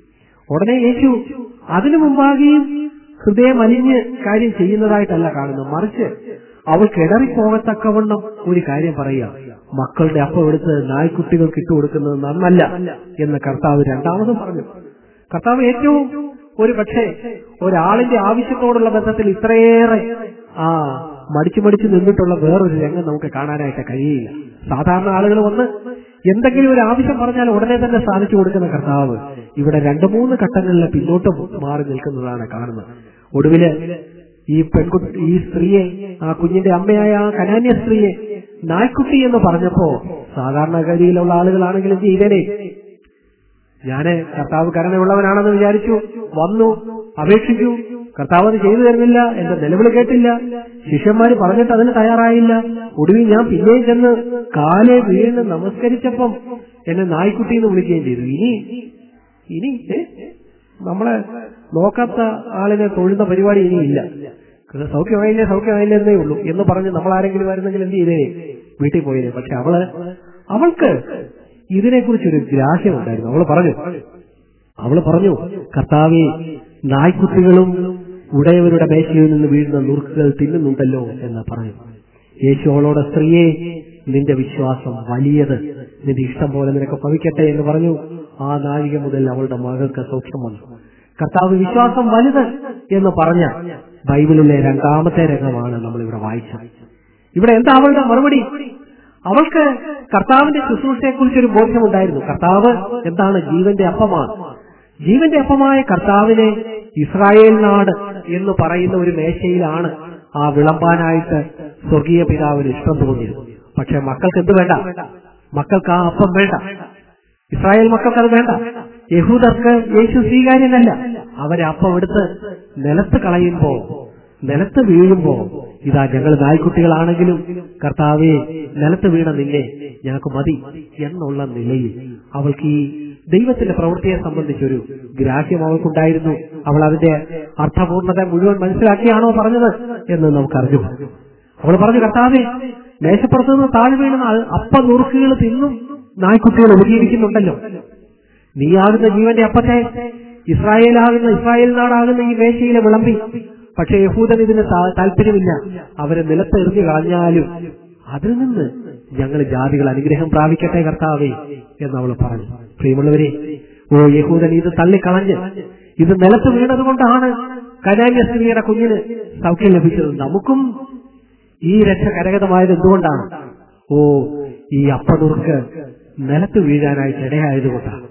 ഉടനെ യേശു അതിനു മുമ്പാകെയും ഹൃദയം അലിഞ്ഞ് കാര്യം ചെയ്യുന്നതായിട്ടല്ല കാണുന്നത് മറിച്ച് അവൾ കിടറിപ്പോകത്തക്കവണ്ണം ഒരു കാര്യം പറയുക മക്കളുടെ അപ്പം എടുത്ത് നായ്ക്കുട്ടികൾക്ക് ഇട്ടുകൊടുക്കുന്നത് നന്നല്ല എന്ന് കർത്താവ് രണ്ടാമതും പറഞ്ഞു കർത്താവ് ഏറ്റവും ഒരു പക്ഷേ ഒരാളിന്റെ ആവശ്യത്തോടുള്ള ബന്ധത്തിൽ ഇത്രയേറെ ആ മടിച്ചു മടിച്ചു നിന്നിട്ടുള്ള വേറൊരു രംഗം നമുക്ക് കാണാനായിട്ട് കഴിയില്ല സാധാരണ ആളുകൾ വന്ന് എന്തെങ്കിലും ഒരു ആവശ്യം പറഞ്ഞാൽ ഉടനെ തന്നെ സാധിച്ചു കൊടുക്കുന്ന കർത്താവ് ഇവിടെ രണ്ടു മൂന്ന് ഘട്ടങ്ങളിൽ പിന്നോട്ട് മാറി നിൽക്കുന്നതാണ് കാണുന്നത് ഒടുവില് ഈ പെൺകുട്ടി ഈ സ്ത്രീയെ ആ കുഞ്ഞിന്റെ അമ്മയായ ആ കനാന്യ സ്ത്രീയെ നായ്ക്കുട്ടി എന്ന് പറഞ്ഞപ്പോ സാധാരണഗതിയിലുള്ള ആളുകളാണെങ്കിൽ എന്ത് ചെയ്തേനെ ഞാന് കർത്താവ് കരുണയുള്ളവനാണെന്ന് വിചാരിച്ചു വന്നു അപേക്ഷിച്ചു കർത്താവ് അത് ചെയ്തു തരുന്നില്ല എന്റെ നിലവിളി കേട്ടില്ല ശിഷ്യന്മാര് പറഞ്ഞിട്ട് അതിന് തയ്യാറായില്ല ഒടുവിൽ ഞാൻ പിന്നെയും ചെന്ന് കാലെ വീണ് നമസ്കരിച്ചപ്പം എന്നെ നായ്ക്കുട്ടി എന്ന് വിളിക്കുകയും ചെയ്തു ഇനി ഇനി ഏ? നമ്മളെ നോക്കാത്ത ആളിനെ തൊഴുന്ന പരിപാടി ഇനിയില്ല സൗഖ്യമായില്ലേ സൗഖ്യമായില്ലേ എന്നേ ഉള്ളൂ എന്ന് പറഞ്ഞ് നമ്മൾ ആരെങ്കിലും വരുന്നെങ്കിൽ എന്ത് ചെയ്തേ വീട്ടിൽ പോയില്ലേ പക്ഷെ അവള് അവൾക്ക് ഇതിനെക്കുറിച്ചൊരു ഗ്രാഹ്യമുണ്ടായിരുന്നു അവള് പറഞ്ഞു അവള് പറഞ്ഞു കർത്താവെ നായ്ക്കുട്ടികളും ഉടയവരുടെ മേശയിൽ നിന്ന് വീഴുന്ന നുറുക്കുകൾ തിന്നുന്നുണ്ടല്ലോ എന്ന് പറഞ്ഞു യേശു അവളോട് സ്ത്രീയെ നിന്റെ വിശ്വാസം വലിയത് നിന്റെ ഇഷ്ടം പോലെ നിനക്ക് ഭവിക്കട്ടെ എന്ന് പറഞ്ഞു ആ നാഴിക മുതൽ അവളുടെ മകൾക്ക് സൗഖ്യം വന്നു കർത്താവ് വിശ്വാസം വലുത് എന്ന് പറഞ്ഞ ബൈബിളിലെ രണ്ടാമത്തെ രംഗമാണ് നമ്മൾ ഇവിടെ വായിച്ചത് ഇവിടെ എന്താ അവളുടെ മറുപടി അവൾക്ക് കർത്താവിന്റെ ശുശ്രൂഷയെ കുറിച്ചൊരു ബോധ്യമുണ്ടായിരുന്നു കർത്താവ് എന്താണ് ജീവന്റെ അപ്പമാണ് ജീവന്റെ അപ്പമായ കർത്താവിനെ ഇസ്രായേൽ നാട് എന്ന് പറയുന്ന ഒരു മേശയിലാണ് ആ വിളമ്പാനായിട്ട് സ്വർഗീയ പിതാവിന് ഇഷ്ടം തോന്നിയത് പക്ഷെ മക്കൾക്ക് എന്ത് വേണ്ട മക്കൾക്ക് ആ അപ്പം വേണ്ട ഇസ്രായേൽ മക്കൾക്ക് അത് വേണ്ട യഹൂദർക്ക് യേശു സ്വീകാര്യനല്ല അവരെ അപ്പം എടുത്ത് നിലത്ത് കളയുമ്പോ നിലത്ത് വീഴുമ്പോ ഇതാ ഞങ്ങൾ നായ്ക്കുട്ടികളാണെങ്കിലും കർത്താവെ നിലത്ത് വീണ നിന്നെ ഞങ്ങൾക്ക് മതി എന്നുള്ള നിലയിൽ അവൾക്ക് ഈ ദൈവത്തിന്റെ പ്രവൃത്തിയെ സംബന്ധിച്ചൊരു ഗ്രാഹ്യം അവൾക്കുണ്ടായിരുന്നു അവൾ അതിന്റെ അർത്ഥപൂർണത മുഴുവൻ മനസ്സിലാക്കിയാണോ പറഞ്ഞത് എന്ന് നമുക്ക് അറിഞ്ഞു അവൾ പറഞ്ഞു കർത്താവെ മേശപ്പുറത്ത് നിന്ന് താഴെ വീണ അപ്പ നുറുക്കുകൾ തിന്നും നായ്ക്കുട്ടികൾ ഉപജീവിക്കുന്നുണ്ടല്ലോ നീയാകുന്ന ജീവന്റെ അപ്പത്തെ ഇസ്രായേലാകുന്ന ഇസ്രായേൽ നാടാകുന്ന ഈ മേശയിലെ വിളമ്പി പക്ഷെ യഹൂദൻ ഇതിന് താ- താല്പര്യമില്ല അവരെ നിലത്ത് എറിഞ്ഞു കളഞ്ഞാലും അതിൽ നിന്ന് ഞങ്ങൾ ജാതികൾ അനുഗ്രഹം പ്രാപിക്കട്ടെ കർത്താവേ എന്ന് അവൾ പറഞ്ഞു പ്രിയമുള്ളവരെ ഓ യഹൂദൻ ഇത് തള്ളിക്കളഞ്ഞ് ഇത് നിലത്ത് വീണത് കൊണ്ടാണ് കനാന്യ സ്ത്രീയുടെ കുഞ്ഞിന് സൗഖ്യം ലഭിച്ചത് നമുക്കും ഈ രക്ഷ കരഗതമായത് എന്തുകൊണ്ടാണ് ഓ ഈ അപ്പനുർക്ക് നിലത്ത് വീഴാനായിട്ട് ഇടയായതുകൊണ്ടാണ്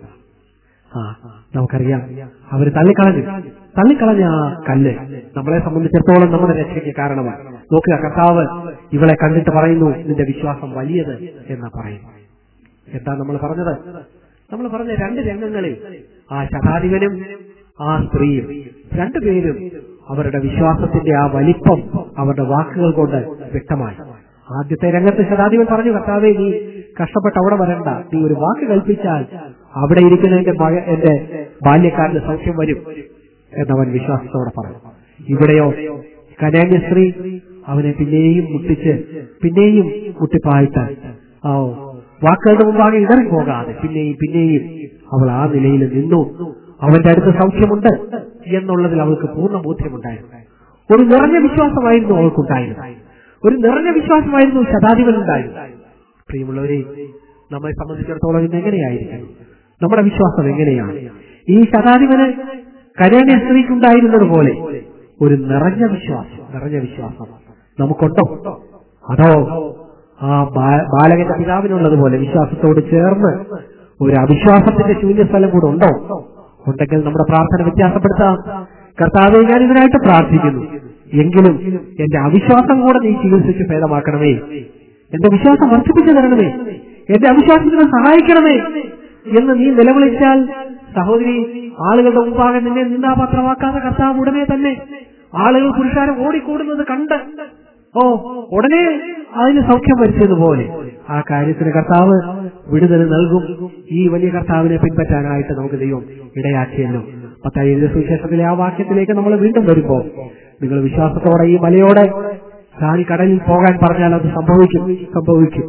ആ നമുക്കറിയാം അവര് തള്ളിക്കളഞ്ഞു തള്ളിക്കളഞ്ഞ ആ കല്ല് നമ്മളെ സംബന്ധിച്ചിടത്തോളം നമ്മുടെ രക്ഷയ്ക്ക് കാരണമാണ് നോക്കുക കർത്താവ് ഇവളെ കണ്ടിട്ട് പറയുന്നു നിന്റെ വിശ്വാസം വലിയത് എന്ന് പറയുന്നു എന്താ നമ്മൾ പറഞ്ഞത് നമ്മൾ പറഞ്ഞ രണ്ട് രംഗങ്ങളിൽ ആ ശതാധിപനും ആ സ്ത്രീയും രണ്ടുപേരും അവരുടെ വിശ്വാസത്തിന്റെ ആ വലിപ്പം അവരുടെ വാക്കുകൾ കൊണ്ട് വ്യക്തമായി ആദ്യത്തെ രംഗത്ത് ശതാധിപൻ പറഞ്ഞു കർത്താവേ നീ കഷ്ടപ്പെട്ട് അവിടെ വരണ്ട നീ ഒരു വാക്ക് കൽപ്പിച്ചാൽ അവിടെ ഇരിക്കുന്ന എന്റെ മക എന്റെ ബാല്യക്കാരന് സൗഖ്യം വരും എന്നവൻ വിശ്വാസത്തോടെ പറഞ്ഞു ഇവിടെയോ കനാന്യ സ്ത്രീ അവനെ പിന്നെയും മുട്ടിച്ച് പിന്നെയും മുട്ടിപ്പായിട്ട് ആ വാക്കുകളുടെ മുമ്പാകെ ഇടറി പോകാതെ പിന്നെയും പിന്നെയും അവൾ ആ നിലയിൽ നിന്നു അവന്റെ അടുത്ത് സൗഖ്യമുണ്ട് എന്നുള്ളതിൽ അവൾക്ക് പൂർണ്ണ ബോധ്യമുണ്ടായിരുന്നു ഒരു നിറഞ്ഞ വിശ്വാസമായിരുന്നു അവൾക്കുണ്ടായിരുന്നത് ഒരു നിറഞ്ഞ വിശ്വാസമായിരുന്നു ശതാധിപനുണ്ടായിരുന്നത് പ്രിയമുള്ളവരെ നമ്മെ സംബന്ധിച്ചിടത്തോളം ഇന്ന് എങ്ങനെയായിരിക്കും നമ്മുടെ വിശ്വാസം എങ്ങനെയാണ് ഈ ശതാധിപന് കരേണ്യ സ്ത്രീക്കുണ്ടായിരുന്നത് പോലെ ഒരു നിറഞ്ഞ വിശ്വാസം നിറഞ്ഞ വിശ്വാസം നമുക്കുണ്ടോ അതോ ആ ബാ- ബാലകന്റെ പിതാവിനുള്ളതുപോലെ വിശ്വാസത്തോട് ചേർന്ന് ഒരു അവിശ്വാസത്തിന്റെ ശൂന്യസ്ഥലം കൂടെ ഉണ്ടോ ഉണ്ടെങ്കിൽ നമ്മുടെ പ്രാർത്ഥന വ്യത്യാസപ്പെടുത്താം കർത്താവെ ഞാൻ ഇതിനായിട്ട് പ്രാർത്ഥിക്കുന്നു എങ്കിലും എന്റെ അവിശ്വാസം കൂടെ നീ ചികിത്സിച്ച് ഭേദമാക്കണമേ എന്റെ വിശ്വാസം വർദ്ധിപ്പിച്ചു തരണമേ എന്റെ അവിശ്വാസത്തിന് സഹായിക്കണമേ എന്ന് നീ നിലവിളിച്ചാൽ സഹോദരി ആളുകളുടെ മുമ്പാകെ നിന്നെ നിന്ദാപാത്രമാക്കാതെ കർത്താവ് ഉടനെ തന്നെ ആളുകൾ പുരുഷാരം ഓടിക്കൂടുന്നത് കണ്ട് ഓ ഉടനെ അതിന് സൗഖ്യം വരുത്തിയതുപോലെ ആ കാര്യത്തിന് കർത്താവ് വിടുതൽ നൽകും ഈ വലിയ കർത്താവിനെ പിൻപറ്റാനായിട്ട് നമുക്ക് ദൈവം ഇടയാക്കിയല്ലോ പത്തായി സുവിശേഷത്തിലെ ആ വാക്യത്തിലേക്ക് നമ്മൾ വീണ്ടും വരുമ്പോ നിങ്ങൾ വിശ്വാസത്തോടെ ഈ മലയോടെ ചാടി കടലിൽ പോകാൻ പറഞ്ഞാൽ അത് സംഭവിക്കും സംഭവിക്കും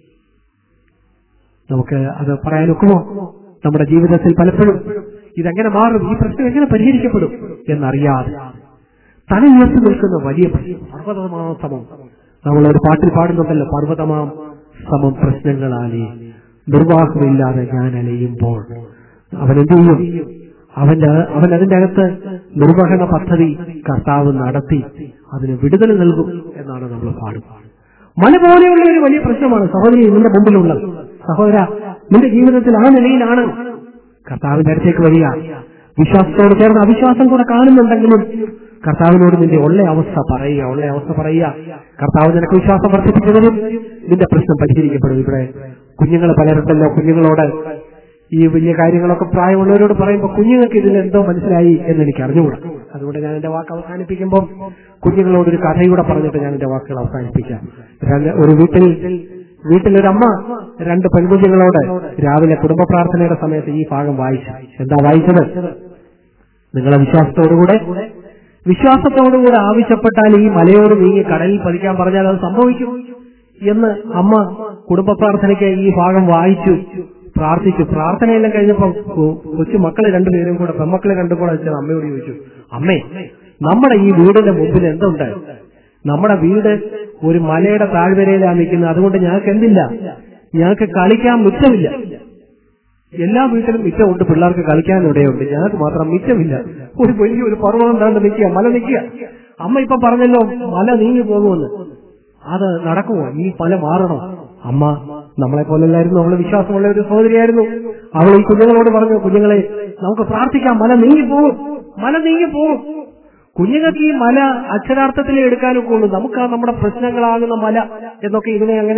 നമുക്ക് അത് പറയാൻ ഒക്കുമോ നമ്മുടെ ജീവിതത്തിൽ പലപ്പോഴും ഇതെങ്ങനെ മാറും ഈ പ്രശ്നം എങ്ങനെ പരിഹരിക്കപ്പെടും എന്നറിയാതെ തല ഉയർത്തി നിൽക്കുന്ന വലിയ പ്രശ്നം പർവ്വതമാം സമം നമ്മൾ ഒരു പാട്ടിൽ പാടുന്നുണ്ടല്ലോ പർവ്വതമാം സമം പ്രശ്നങ്ങളാലേ നിർവാഹമില്ലാതെ ഞാൻ അലയുമ്പോൾ അവൻ എന്ത് ചെയ്യും അവന്റെ അവൻ അതിന്റെ അകത്ത് നിർവഹണ പദ്ധതി കർത്താവ് നടത്തി അതിന് വിടുതൽ നൽകും എന്നാണ് നമ്മൾ പാടുന്നത് മല പോലെയുള്ള ഒരു വലിയ പ്രശ്നമാണ് സഹോദരി നിന്റെ മുമ്പിലുള്ളത് സഹോദര നിന്റെ ജീവിതത്തിൽ ആ നിലയിലാണ് കർത്താവിന്റെ അടുത്തേക്ക് വരിക വിശ്വാസത്തോട് ചേർന്ന് അവിശ്വാസം കൂടെ കാണുന്നുണ്ടെങ്കിലും കർത്താവിനോട് നിന്റെ ഉള്ള അവസ്ഥ പറയുക ഉള്ള അവസ്ഥ പറയുക കർത്താവ് നിനക്ക് വിശ്വാസം വർദ്ധിപ്പിച്ചതിനും നിന്റെ പ്രശ്നം പരിഹരിക്കപ്പെടും ഇവിടെ കുഞ്ഞുങ്ങൾ പലരുണ്ടല്ലോ കുഞ്ഞുങ്ങളോട് ഈ വലിയ കാര്യങ്ങളൊക്കെ പ്രായമുള്ളവരോട് പറയുമ്പോൾ കുഞ്ഞുങ്ങൾക്ക് ഇതിൽ എന്തോ മനസ്സിലായി എന്ന് എനിക്ക് അറിഞ്ഞുകൂടാ അതുകൊണ്ട് ഞാൻ എന്റെ വാക്ക് അവസാനിപ്പിക്കുമ്പോൾ കുഞ്ഞുങ്ങളോട് ഒരു കഥയൂടെ പറഞ്ഞിട്ട് ഞാൻ എന്റെ വാക്കുകൾ അവസാനിപ്പിക്കാം രണ്ട് ഒരു വീട്ടിൽ വീട്ടിലൊരമ്മ രണ്ട് പെൺകുഞ്ഞുങ്ങളോട് രാവിലെ കുടുംബ പ്രാർത്ഥനയുടെ സമയത്ത് ഈ ഭാഗം വായിച്ചു എന്താ വായിച്ചത് നിങ്ങളെ വിശ്വാസത്തോടുകൂടെ വിശ്വാസത്തോടുകൂടെ ആവശ്യപ്പെട്ടാൽ ഈ മലയോട് നീങ്ങി കടലിൽ പതിക്കാൻ പറഞ്ഞാൽ അത് സംഭവിക്കും എന്ന് അമ്മ കുടുംബ പ്രാർത്ഥനയ്ക്ക് ഈ ഭാഗം വായിച്ചു പ്രാർത്ഥിച്ചു പ്രാർത്ഥനയെല്ലാം കഴിഞ്ഞപ്പോ കൊ- കൊച്ചു മക്കളെ രണ്ടുപേരും കൂടെ പെമ്മക്കളെ രണ്ടും കൂടെ വെച്ചാൽ അമ്മയോട് ചോദിച്ചു അമ്മേ നമ്മുടെ ഈ വീടിന്റെ മുമ്പിൽ എന്തുണ്ട് നമ്മുടെ വീട് ഒരു മലയുടെ താഴ്വരയിലാണ് നിൽക്കുന്നത് അതുകൊണ്ട് ഞങ്ങൾക്ക് എന്തില്ല ഞങ്ങൾക്ക് കളിക്കാൻ മിച്ചമില്ല എല്ലാ വീട്ടിലും മിച്ചമുണ്ട് പിള്ളേർക്ക് കളിക്കാൻ ഇടയുണ്ട് ഞങ്ങൾക്ക് മാത്രം മിച്ചമില്ല ഒരു വലിയൊരു പർവ്വതം താണ്ട് നിൽക്കുക മല നിൽക്കുക അമ്മ ഇപ്പൊ പറഞ്ഞല്ലോ മല നീങ്ങി പോകുമെന്ന് അത് നടക്കുമോ ഈ മല മാറണോ അമ്മ നമ്മളെ പോലല്ലായിരുന്നു അവള് വിശ്വാസമുള്ള ഒരു സഹോദരിയായിരുന്നു അവൾ ഈ കുഞ്ഞുങ്ങളോട് പറഞ്ഞു കുഞ്ഞുങ്ങളെ നമുക്ക് പ്രാർത്ഥിക്കാം മല നീങ്ങി പോകും മല നീങ്ങി പോകും കുഞ്ഞുങ്ങൾക്ക് ഈ മല അക്ഷരാർത്ഥത്തിൽ എടുക്കാനൊക്കെ ഉള്ളൂ നമുക്ക് ആ നമ്മുടെ പ്രശ്നങ്ങളാകുന്ന മല എന്നൊക്കെ ഇതിനെ അങ്ങനെ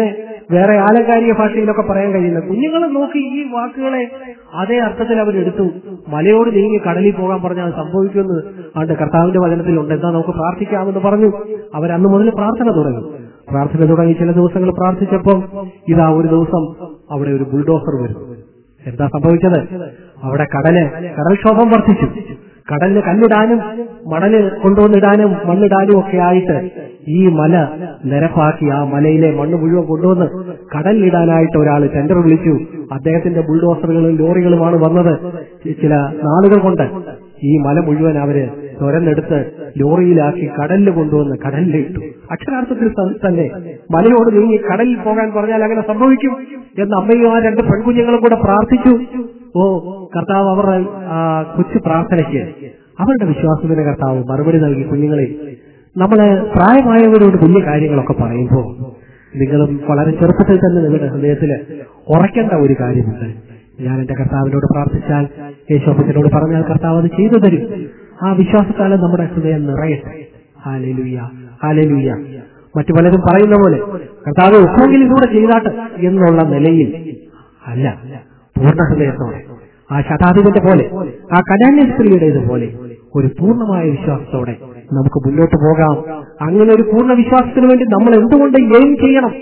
വേറെ ആലങ്കാരിക ഭാഷയിലൊക്കെ പറയാൻ കഴിയില്ല കുഞ്ഞുങ്ങളെ നോക്കി ഈ വാക്കുകളെ അതേ അർത്ഥത്തിൽ അവരെടുത്തു മലയോട് നീങ്ങി കടലിൽ പോകാൻ പറഞ്ഞാൽ അത് സംഭവിക്കുമെന്ന് ആണ്ട് കർത്താവിന്റെ വചനത്തിലുണ്ട് എന്താ നമുക്ക് പ്രാർത്ഥിക്കാമെന്ന് പറഞ്ഞു അവരന്ന് മുതൽ പ്രാർത്ഥന തുടങ്ങി പ്രാർത്ഥന തുടങ്ങി ചില ദിവസങ്ങൾ പ്രാർത്ഥിച്ചപ്പോൾ ഇതാ ഒരു ദിവസം അവിടെ ഒരു ബുൾഡോസർ വരുന്നു എന്താ സംഭവിച്ചത് അവിടെ കടല് കടൽക്ഷോഭം വർദ്ധിച്ചു കടലിന് കല്ലിടാനും മണല് കൊണ്ടുവന്നിടാനും മണ്ണിടാനും ഒക്കെ ആയിട്ട് ഈ മല നിരപ്പാക്കി ആ മലയിലെ മണ്ണ് മുഴുവൻ കൊണ്ടുവന്ന് കടലിലിടാനായിട്ട് ഒരാൾ ടെൻഡർ വിളിച്ചു അദ്ദേഹത്തിന്റെ ബുൾഡോസറുകളും ലോറികളുമാണ് വന്നത് ചില നാളുകൾ കൊണ്ട് ഈ മല മുഴുവൻ അവര് തുരന്നെടുത്ത് ലോറിയിലാക്കി കടലിൽ കൊണ്ടുവന്ന് കടലിലിട്ടു അക്ഷരാർത്ഥത്തിൽ ത- തന്നെ മലയോട് നീങ്ങി കടലിൽ പോകാൻ പറഞ്ഞാൽ അങ്ങനെ സംഭവിക്കും എന്ന് അമ്മയും ആ രണ്ട് പെൺകുഞ്ഞുങ്ങളും കൂടെ പ്രാർത്ഥിച്ചു ഓ കർത്താവ് അവരുടെ ആ കൊച്ചു പ്രാർത്ഥനയ്ക്ക് അവരുടെ വിശ്വാസത്തിന്റെ കർത്താവ് മറുപടി നൽകി കുഞ്ഞുങ്ങളെ നമ്മള് പ്രായമായവരോട് വലിയ കാര്യങ്ങളൊക്കെ പറയുമ്പോൾ നിങ്ങളും വളരെ ചെറുപ്പത്തിൽ തന്നെ നിങ്ങളുടെ ഹൃദയത്തിൽ ഉറയ്ക്കേണ്ട ഒരു കാര്യമുണ്ട് ഞാൻ എന്റെ കർത്താവിനോട് പ്രാർത്ഥിച്ചാൽ യേശോപ്പത്തിനോട് പറഞ്ഞാൽ കർത്താവ് അത് ചെയ്തു തരും ആ വിശ്വാസത്താലും നമ്മുടെ ഹൃദയം നിറയട്ടെ ഹാലലുയ്യ ഹാലലുയ്യ മറ്റു പലരും പറയുന്ന പോലെ കർത്താവ് ഒക്കെങ്കിലും കൂടെ ചെയ്താട്ട് എന്നുള്ള നിലയിൽ അല്ല പൂർണ്ണ ഹൃദയത്തോടെ ആ ശതാധിപന്റെ പോലെ ആ കനാന്യ സ്ത്രീയുടേതുപോലെ ഒരു പൂർണ്ണമായ വിശ്വാസത്തോടെ നമുക്ക് മുന്നോട്ട് പോകാം അങ്ങനെ ഒരു പൂർണ്ണ വിശ്വാസത്തിന് വേണ്ടി നമ്മൾ എന്തുകൊണ്ട് എയിം ചെയ്യണം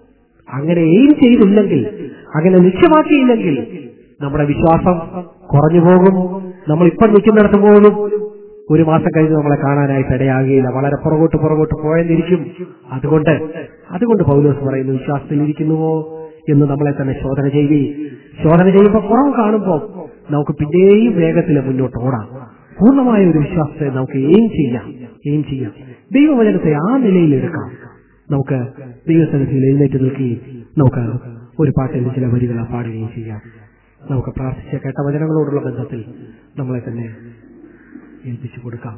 അങ്ങനെ എയിം ചെയ്തില്ലെങ്കിൽ അങ്ങനെ ലക്ഷ്യമാക്കിയില്ലെങ്കിൽ നമ്മുടെ വിശ്വാസം കുറഞ്ഞു പോകും നമ്മൾ ഇപ്പം നിൽക്കുന്നിടത്ത് പോലും ഒരു മാസം കഴിഞ്ഞ് നമ്മളെ കാണാനായിട്ട് ഇടയാകുകയില്ല വളരെ പുറകോട്ട് പുറകോട്ട് പോയെന്നിരിക്കും അതുകൊണ്ട് അതുകൊണ്ട് പൗലോസ് പറയുന്നു വിശ്വാസത്തിൽ ഇരിക്കുന്നുവോ എന്ന് നമ്മളെ തന്നെ ശോധന ചെയ്യുകയും ശോധന ചെയ്യുമ്പോൾ കുറവ് കാണുമ്പോൾ നമുക്ക് പിന്നെയും വേഗത്തിൽ മുന്നോട്ട് ഓടാം പൂർണ്ണമായ ഒരു വിശ്വാസത്തെ നമുക്ക് എയിം ചെയ്യാം എയിം ചെയ്യാം ദൈവവചനത്തെ ആ നിലയിൽ എടുക്കാം നമുക്ക് ദൈവസന്നിധിയിൽ എഴുന്നേറ്റ് നിൽക്കുകയും നമുക്ക് ഒരു പാട്ടിൽ ചില വരികൾ പാടുകയും ചെയ്യാം നമുക്ക് പ്രാർത്ഥിച്ച കേട്ട വചനങ്ങളോടുള്ള ബന്ധത്തിൽ നമ്മളെ തന്നെ ഏൽപ്പിച്ചു കൊടുക്കാം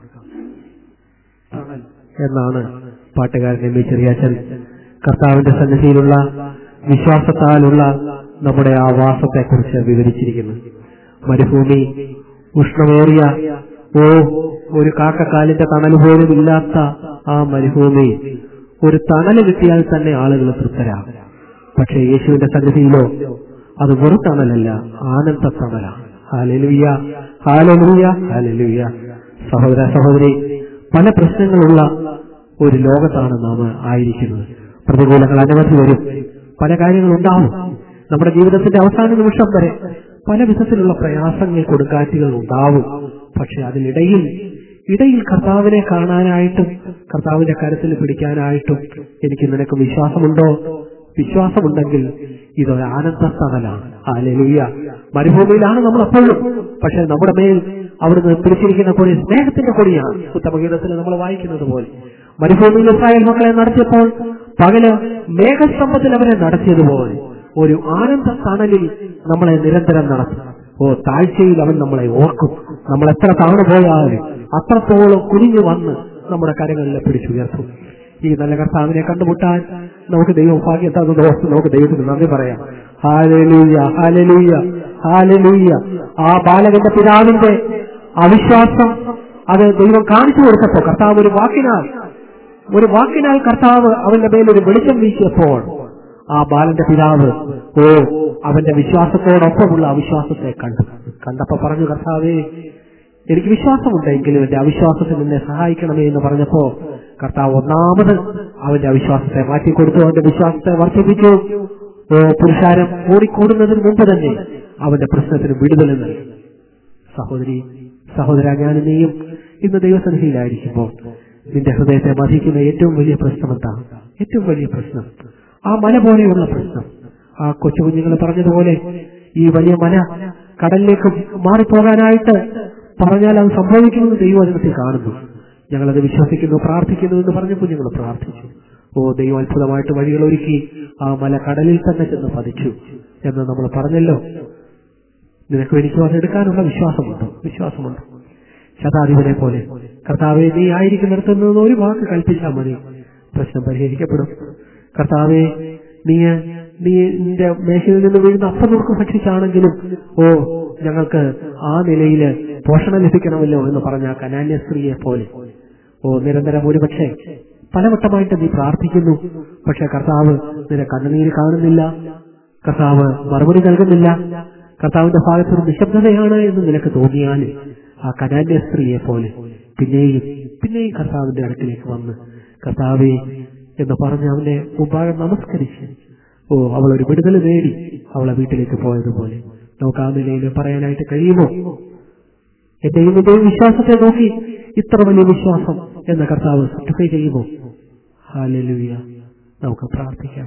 എന്നാണ് പാട്ടുകാരൻ എം വി ചെറിയാച്ചൻ കർത്താവിന്റെ സന്നിധിയിലുള്ള വിശ്വാസത്താലുള്ള നമ്മുടെ ആ വാസത്തെക്കുറിച്ച് വിവരിച്ചിരിക്കുന്നു മരുഭൂമി ഉഷ്ണമേറിയ ഓ ഒരു കാക്കക്കാലിന്റെ തണൽ പോലും ഇല്ലാത്ത ആ മരുഭൂമി ഒരു തണൽ കിട്ടിയാൽ തന്നെ ആളുകൾ തൃപ്തരാകും പക്ഷേ യേശുവിന്റെ സന്നിധിയിലോ അത് വെറു തണലല്ല ആനന്ദ തണലാണ് ഹാലലുയ്യ ഹാലലുയ്യ ഹാലലുയ്യ സഹോദര സഹോദരി പല പ്രശ്നങ്ങളുള്ള ഒരു ലോകത്താണ് നാം ആയിരിക്കുന്നത് പ്രതികൂലങ്ങൾ അനവധി വരും പല കാര്യങ്ങളുണ്ടാവും നമ്മുടെ ജീവിതത്തിന്റെ അവസാന നിമിഷം വരെ പല വിധത്തിലുള്ള പ്രയാസങ്ങൾ കൊടുങ്കാറ്റുകൾ ഉണ്ടാവും പക്ഷെ അതിനിടയിൽ ഇടയിൽ കർത്താവിനെ കാണാനായിട്ടും കർത്താവിന്റെ കരത്തിൽ പിടിക്കാനായിട്ടും എനിക്ക് നിനക്ക് വിശ്വാസമുണ്ടോ വിശ്വാസമുണ്ടെങ്കിൽ ഇതൊരു ആനന്ദസ്ഥലമാണ് ആലലുയ്യ മരുഭൂമിയിലാണ് നമ്മൾ അപ്പോഴും പക്ഷെ നമ്മുടെ മേൽ അവിടുന്ന് പിടിച്ചിരിക്കുന്ന കൊടി സ്നേഹത്തിന്റെ കൊടിയാണ് ഉത്തമഗീതത്തിൽ നമ്മൾ വായിക്കുന്നത് പോലെ മരുഭൂമിയിൽ ഇസ്രായേൽ മക്കളെ നടത്തിയപ്പോൾ പകല് മേഘസ്തംഭത്തിൽ അവരെ നടത്തിയതുപോലെ ഒരു ആനന്ദ തണലിൽ നമ്മളെ നിരന്തരം നടത്തും ഓ താഴ്ചയിൽ അവൻ നമ്മളെ ഓർക്കും നമ്മൾ എത്ര താണു പോയാലും അത്രത്തോളം കുനിഞ്ഞു വന്ന് നമ്മുടെ കരങ്ങളിലെ പിടിച്ചുയർത്തും ഈ നല്ല കർത്താവിനെ കണ്ടുമുട്ടാൻ നമുക്ക് ദൈവം ഭാഗ്യം തന്നത് ഓർത്ത് നമുക്ക് ദൈവത്തിന് നന്ദി പറയാം ഹാലലൂയ ഹാലലൂയ ഹാലലൂയ ആ ബാലകന്റെ പിതാവിന്റെ അവിശ്വാസം അത് ദൈവം കാണിച്ചു കൊടുത്തപ്പോ കർത്താവ് ഒരു വാക്കിനാൽ ഒരു വാക്കിനാൽ കർത്താവ് അവന്റെ മേലൊരു വെളിച്ചം വീശിയപ്പോൾ ആ ബാലന്റെ പിതാവ് ഓ അവന്റെ വിശ്വാസത്തോടൊപ്പമുള്ള അവിശ്വാസത്തെ കണ്ടു കണ്ടപ്പോ പറഞ്ഞു കർത്താവേ എനിക്ക് വിശ്വാസമുണ്ടെങ്കിലും എന്റെ അവിശ്വാസത്തിൽ നിന്നെ സഹായിക്കണമേ എന്ന് പറഞ്ഞപ്പോ കർത്താവ് ഒന്നാമത് അവന്റെ അവിശ്വാസത്തെ മാറ്റിക്കൊടുത്തു അവന്റെ വിശ്വാസത്തെ വർദ്ധിപ്പിച്ചു ഓ പുരുഷാരം ഓടിക്കൂടുന്നതിന് മുമ്പ് തന്നെ അവന്റെ പ്രശ്നത്തിന് വിടുതൽ നൽകി സഹോദരി സഹോദര ഞാൻ നീയും ഇന്ന് ദൈവസന്നിധിയിലായിരിക്കുമ്പോൾ നിന്റെ ഹൃദയത്തെ ബാധിക്കുന്ന ഏറ്റവും വലിയ പ്രശ്നം എന്താ ഏറ്റവും വലിയ പ്രശ്നം ആ മല പോലെയുള്ള പ്രശ്നം ആ കൊച്ചു കുഞ്ഞുങ്ങൾ പറഞ്ഞതുപോലെ ഈ വലിയ മല കടലിലേക്ക് മാറിപ്പോകാനായിട്ട് പറഞ്ഞാൽ അത് സംഭവിക്കുമെന്ന് ദൈവവചനത്തിൽ കാണുന്നു ഞങ്ങളത് വിശ്വസിക്കുന്നു പ്രാർത്ഥിക്കുന്നു എന്ന് പറഞ്ഞപ്പോൾ ഞങ്ങൾ പ്രാർത്ഥിച്ചു ഓ ദൈവം അത്ഭുതമായിട്ട് വഴികൾ ഒരുക്കി ആ മല കടലിൽ തന്നെ ചെന്ന് പതിച്ചു എന്ന് നമ്മൾ പറഞ്ഞല്ലോ നിനക്കും എനിക്കും അതെടുക്കാനുള്ള വിശ്വാസമുണ്ടോ വിശ്വാസമുണ്ടോ ശതാധിപനെ പോലെ കർത്താവെ നീ ആയിരിക്കുന്നിടത്ത് നിന്ന് ഒരു വാക്ക് കൽപ്പിച്ചാൽ മതി പ്രശ്നം പരിഹരിക്കപ്പെടും കർത്താവെ നീ നീ നിന്റെ മേശയിൽ നിന്ന് വീഴുന്ന അപ്പം നമുക്ക് ഭക്ഷിച്ചാണെങ്കിലും ഓ ഞങ്ങൾക്ക് ആ നിലയിൽ പോഷണം ലഭിക്കണമല്ലോ എന്ന് പറഞ്ഞ കനാന്യ സ്ത്രീയെ പോലെ ഓ നിരന്തരം ഒരുപക്ഷെ പലവട്ടമായിട്ട് നീ പ്രാർത്ഥിക്കുന്നു പക്ഷെ കർത്താവ് നിന്റെ കണ്ണുനീര് കാണുന്നില്ല കർത്താവ് മറുപടി നൽകുന്നില്ല കർത്താവിന്റെ ഭാഗത്തൊരു നിശബ്ദതയാണ് എന്ന് നിനക്ക് തോന്നിയാൽ ആ കനാന്യ സ്ത്രീയെ പോലെ പിന്നെയും പിന്നെയും കർത്താവിന്റെ അടുക്കിലേക്ക് വന്ന് കർത്താവെ എന്ന് പറഞ്ഞ് അവനെ മുമ്പാകെ നമസ്കരിച്ച് ഓ അവൾ ഒരു വിടുതൽ നേടി അവളെ വീട്ടിലേക്ക് പോയതുപോലെ നമുക്ക് ആ നിലയിൽ പറയാനായിട്ട് കഴിയുമോ എന്റെയും എന്റെയും വിശ്വാസത്തെ നോക്കി ഇത്ര വലിയ വിശ്വാസം എന്ന കർത്താവ് സർട്ടിഫൈ ചെയ്യുമോ ഹാലലുയ നമുക്ക് പ്രാർത്ഥിക്കാം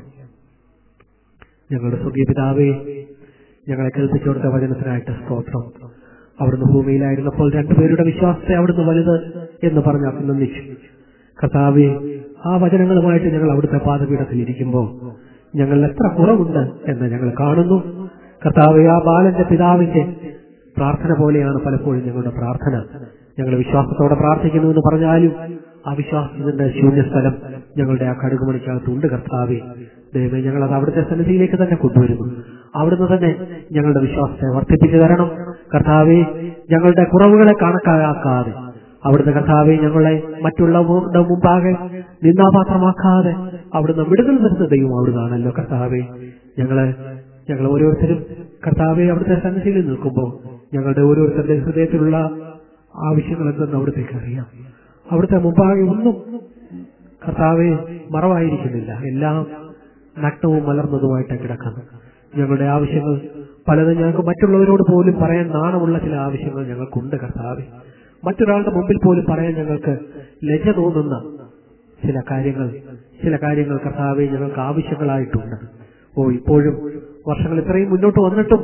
ഞങ്ങളുടെ സ്വർഗീയ പിതാവേ ഞങ്ങളെ കേൾപ്പിച്ചു കൊടുത്ത വചനത്തിനായിട്ട് സ്തോത്രം അവിടുന്ന് ഭൂമിയിലായിരുന്നപ്പോൾ രണ്ടുപേരുടെ വിശ്വാസത്തെ അവിടുന്ന് വലുത് എന്ന് പറഞ്ഞ് അഭിനന്ദിച്ചു കർത്താവെ ആ വചനങ്ങളുമായിട്ട് ഞങ്ങൾ അവിടുത്തെ പാതപീഠത്തിൽ ഇരിക്കുമ്പോൾ ഞങ്ങളിൽ എത്ര കുറവുണ്ട് എന്ന് ഞങ്ങൾ കാണുന്നു കർത്താവെ ആ ബാലന്റെ പിതാവിന്റെ പ്രാർത്ഥന പോലെയാണ് പലപ്പോഴും ഞങ്ങളുടെ പ്രാർത്ഥന ഞങ്ങൾ വിശ്വാസത്തോടെ പ്രാർത്ഥിക്കുന്നു എന്ന് പറഞ്ഞാലും ആ വിശ്വാസത്തിന്റെ ശൂന്യസ്ഥലം ഞങ്ങളുടെ ആ കടുകുമണിക്കകത്തുണ്ട് കർത്താവെ ദൈവമേ ഞങ്ങൾ അത് അവിടുത്തെ സന്നിധിയിലേക്ക് തന്നെ കൊണ്ടുവരുന്നു അവിടുന്ന് തന്നെ ഞങ്ങളുടെ വിശ്വാസത്തെ വർദ്ധിപ്പിച്ചു തരണം കർത്താവെ ഞങ്ങളുടെ കുറവുകളെ കണക്കാക്കാതെ അവിടുന്ന് കർത്താവെ ഞങ്ങളെ മറ്റുള്ളവരുടെ മുമ്പാകെ നിന്നാപാത്രമാക്കാതെ അവിടുന്ന് വിടുതൽ തരുന്ന ദൈവം അവിടുന്നാണല്ലോ കർത്താവെ ഞങ്ങള് ഞങ്ങൾ ഓരോരുത്തരും കർത്താവെ അവിടുത്തെ സന്നിധിയിൽ നിൽക്കുമ്പോൾ ഞങ്ങളുടെ ഓരോരുത്തരുടെ ഹൃദയത്തിലുള്ള ആവശ്യങ്ങൾ എന്തെന്ന് അവിടത്തേക്ക് അറിയാം അവിടുത്തെ മുമ്പാകെ ഒന്നും കർത്താവെ മറവായിരിക്കുന്നില്ല എല്ലാം നഗ്നവും മലർന്നതുമായിട്ട് കിടക്കുന്നു ഞങ്ങളുടെ ആവശ്യങ്ങൾ പലതും ഞങ്ങൾക്ക് മറ്റുള്ളവരോട് പോലും പറയാൻ നാണമുള്ള ചില ആവശ്യങ്ങൾ ഞങ്ങൾക്കുണ്ട് കർത്താവെ മറ്റൊരാളുടെ മുമ്പിൽ പോലും പറയാൻ ഞങ്ങൾക്ക് ലജ്ജ തോന്നുന്ന ചില കാര്യങ്ങൾ ചില കാര്യങ്ങൾ കർത്താവെ ഞങ്ങൾക്ക് ആവശ്യങ്ങളായിട്ടുണ്ട് ഓ ഇപ്പോഴും വർഷങ്ങൾ ഇത്രയും മുന്നോട്ട് വന്നിട്ടും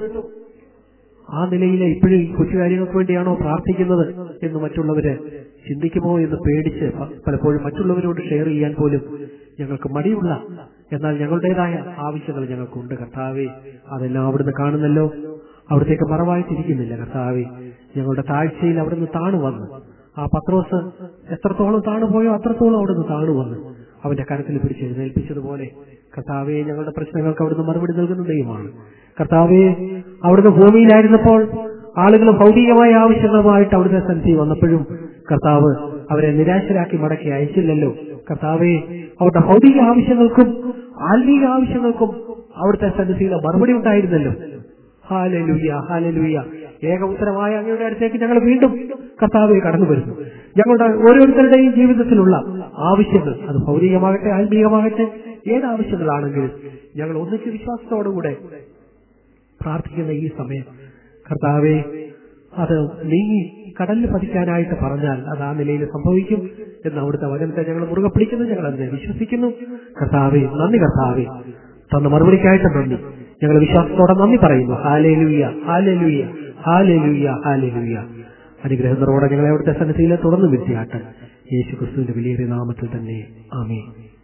ആ നിലയിൽ ഇപ്പോഴും ഈ കൊച്ചു കാര്യങ്ങൾക്ക് വേണ്ടിയാണോ പ്രാർത്ഥിക്കുന്നത് എന്ന് മറ്റുള്ളവര് ചിന്തിക്കുമോ എന്ന് പേടിച്ച് പ- പലപ്പോഴും മറ്റുള്ളവരോട് ഷെയർ ചെയ്യാൻ പോലും ഞങ്ങൾക്ക് മടിയുള്ള എന്നാൽ ഞങ്ങളുടേതായ ആവശ്യങ്ങൾ ഞങ്ങൾക്കുണ്ട് കർത്താവെ അതെല്ലാം അവിടുന്ന് കാണുന്നല്ലോ അവിടത്തേക്ക് മറവായിട്ടിരിക്കുന്നില്ല കർത്താവെ ഞങ്ങളുടെ താഴ്ചയിൽ അവിടുന്ന് താണു വന്ന് ആ പത്രോസ് എത്രത്തോളം താണുപോയോ അത്രത്തോളം അവിടുന്ന് താണു വന്ന് അവന്റെ കരത്തിൽ പിടിച്ച് എഴുന്നേൽപ്പിച്ചതുപോലെ കർത്താവെ ഞങ്ങളുടെ പ്രശ്നങ്ങൾക്ക് അവിടുന്ന് മറുപടി നൽകുന്ന ദൈവമാണ് കർത്താവെ അവിടുന്ന് ഭൂമിയിലായിരുന്നപ്പോൾ ആളുകൾ ഭൗതികമായ ആവശ്യങ്ങളുമായിട്ട് അവിടുത്തെ സന്നിധി വന്നപ്പോഴും കർത്താവ് അവരെ നിരാശരാക്കി മടക്കി അയച്ചില്ലല്ലോ കർത്താവെ അവരുടെ ഭൗതിക ആവശ്യങ്ങൾക്കും ആത്മീക ആവശ്യങ്ങൾക്കും അവിടുത്തെ സന്നിധിയിലെ മറുപടി ഉണ്ടായിരുന്നല്ലോ ഹാലലുയ്യ ഹാലലുയ്യ ഏക ഉത്തരമായ അങ്ങയുടെ അടുത്തേക്ക് ഞങ്ങൾ വീണ്ടും കർത്താവെ കടന്നു വരുന്നു ഞങ്ങളുടെ ഓരോരുത്തരുടെയും ജീവിതത്തിലുള്ള ആവശ്യങ്ങൾ അത് ഭൗതികമാകട്ടെ ആത്മീയമാകട്ടെ ഏത് ആവശ്യങ്ങളാണെങ്കിലും ഞങ്ങൾ ഒന്നിച്ച് വിശ്വാസത്തോടുകൂടെ പ്രാർത്ഥിക്കുന്ന ഈ സമയം കർത്താവെ അത് നീങ്ങി കടലിൽ പതിക്കാനായിട്ട് പറഞ്ഞാൽ അത് ആ നിലയിൽ സംഭവിക്കും എന്ന് അവിടുത്തെ വചനത്തെ ഞങ്ങൾ മുറുകെ പിടിക്കുന്നു ഞങ്ങൾ അതിനെ വിശ്വസിക്കുന്നു കർത്താവെ നന്ദി കർത്താവെ തന്ന മറുപടിക്കായിട്ട് നന്ദി ഞങ്ങൾ വിശ്വാസത്തോടെ നന്ദി പറയുന്നു ഹാലേലുയ്യ ഹാലേലുയ്യ ഹാലേലുയ്യ ഹാലേലുയ്യ അനുഗ്രഹങ്ങളോടെ ഞങ്ങളെ അവിടുത്തെ സന്നിധിയിൽ തുടർന്ന് വിദ്യാട്ടൻ യേശു ക്രിസ്തുവിന്റെ വലിയ നാമത്തിൽ തന്നെ ആമേ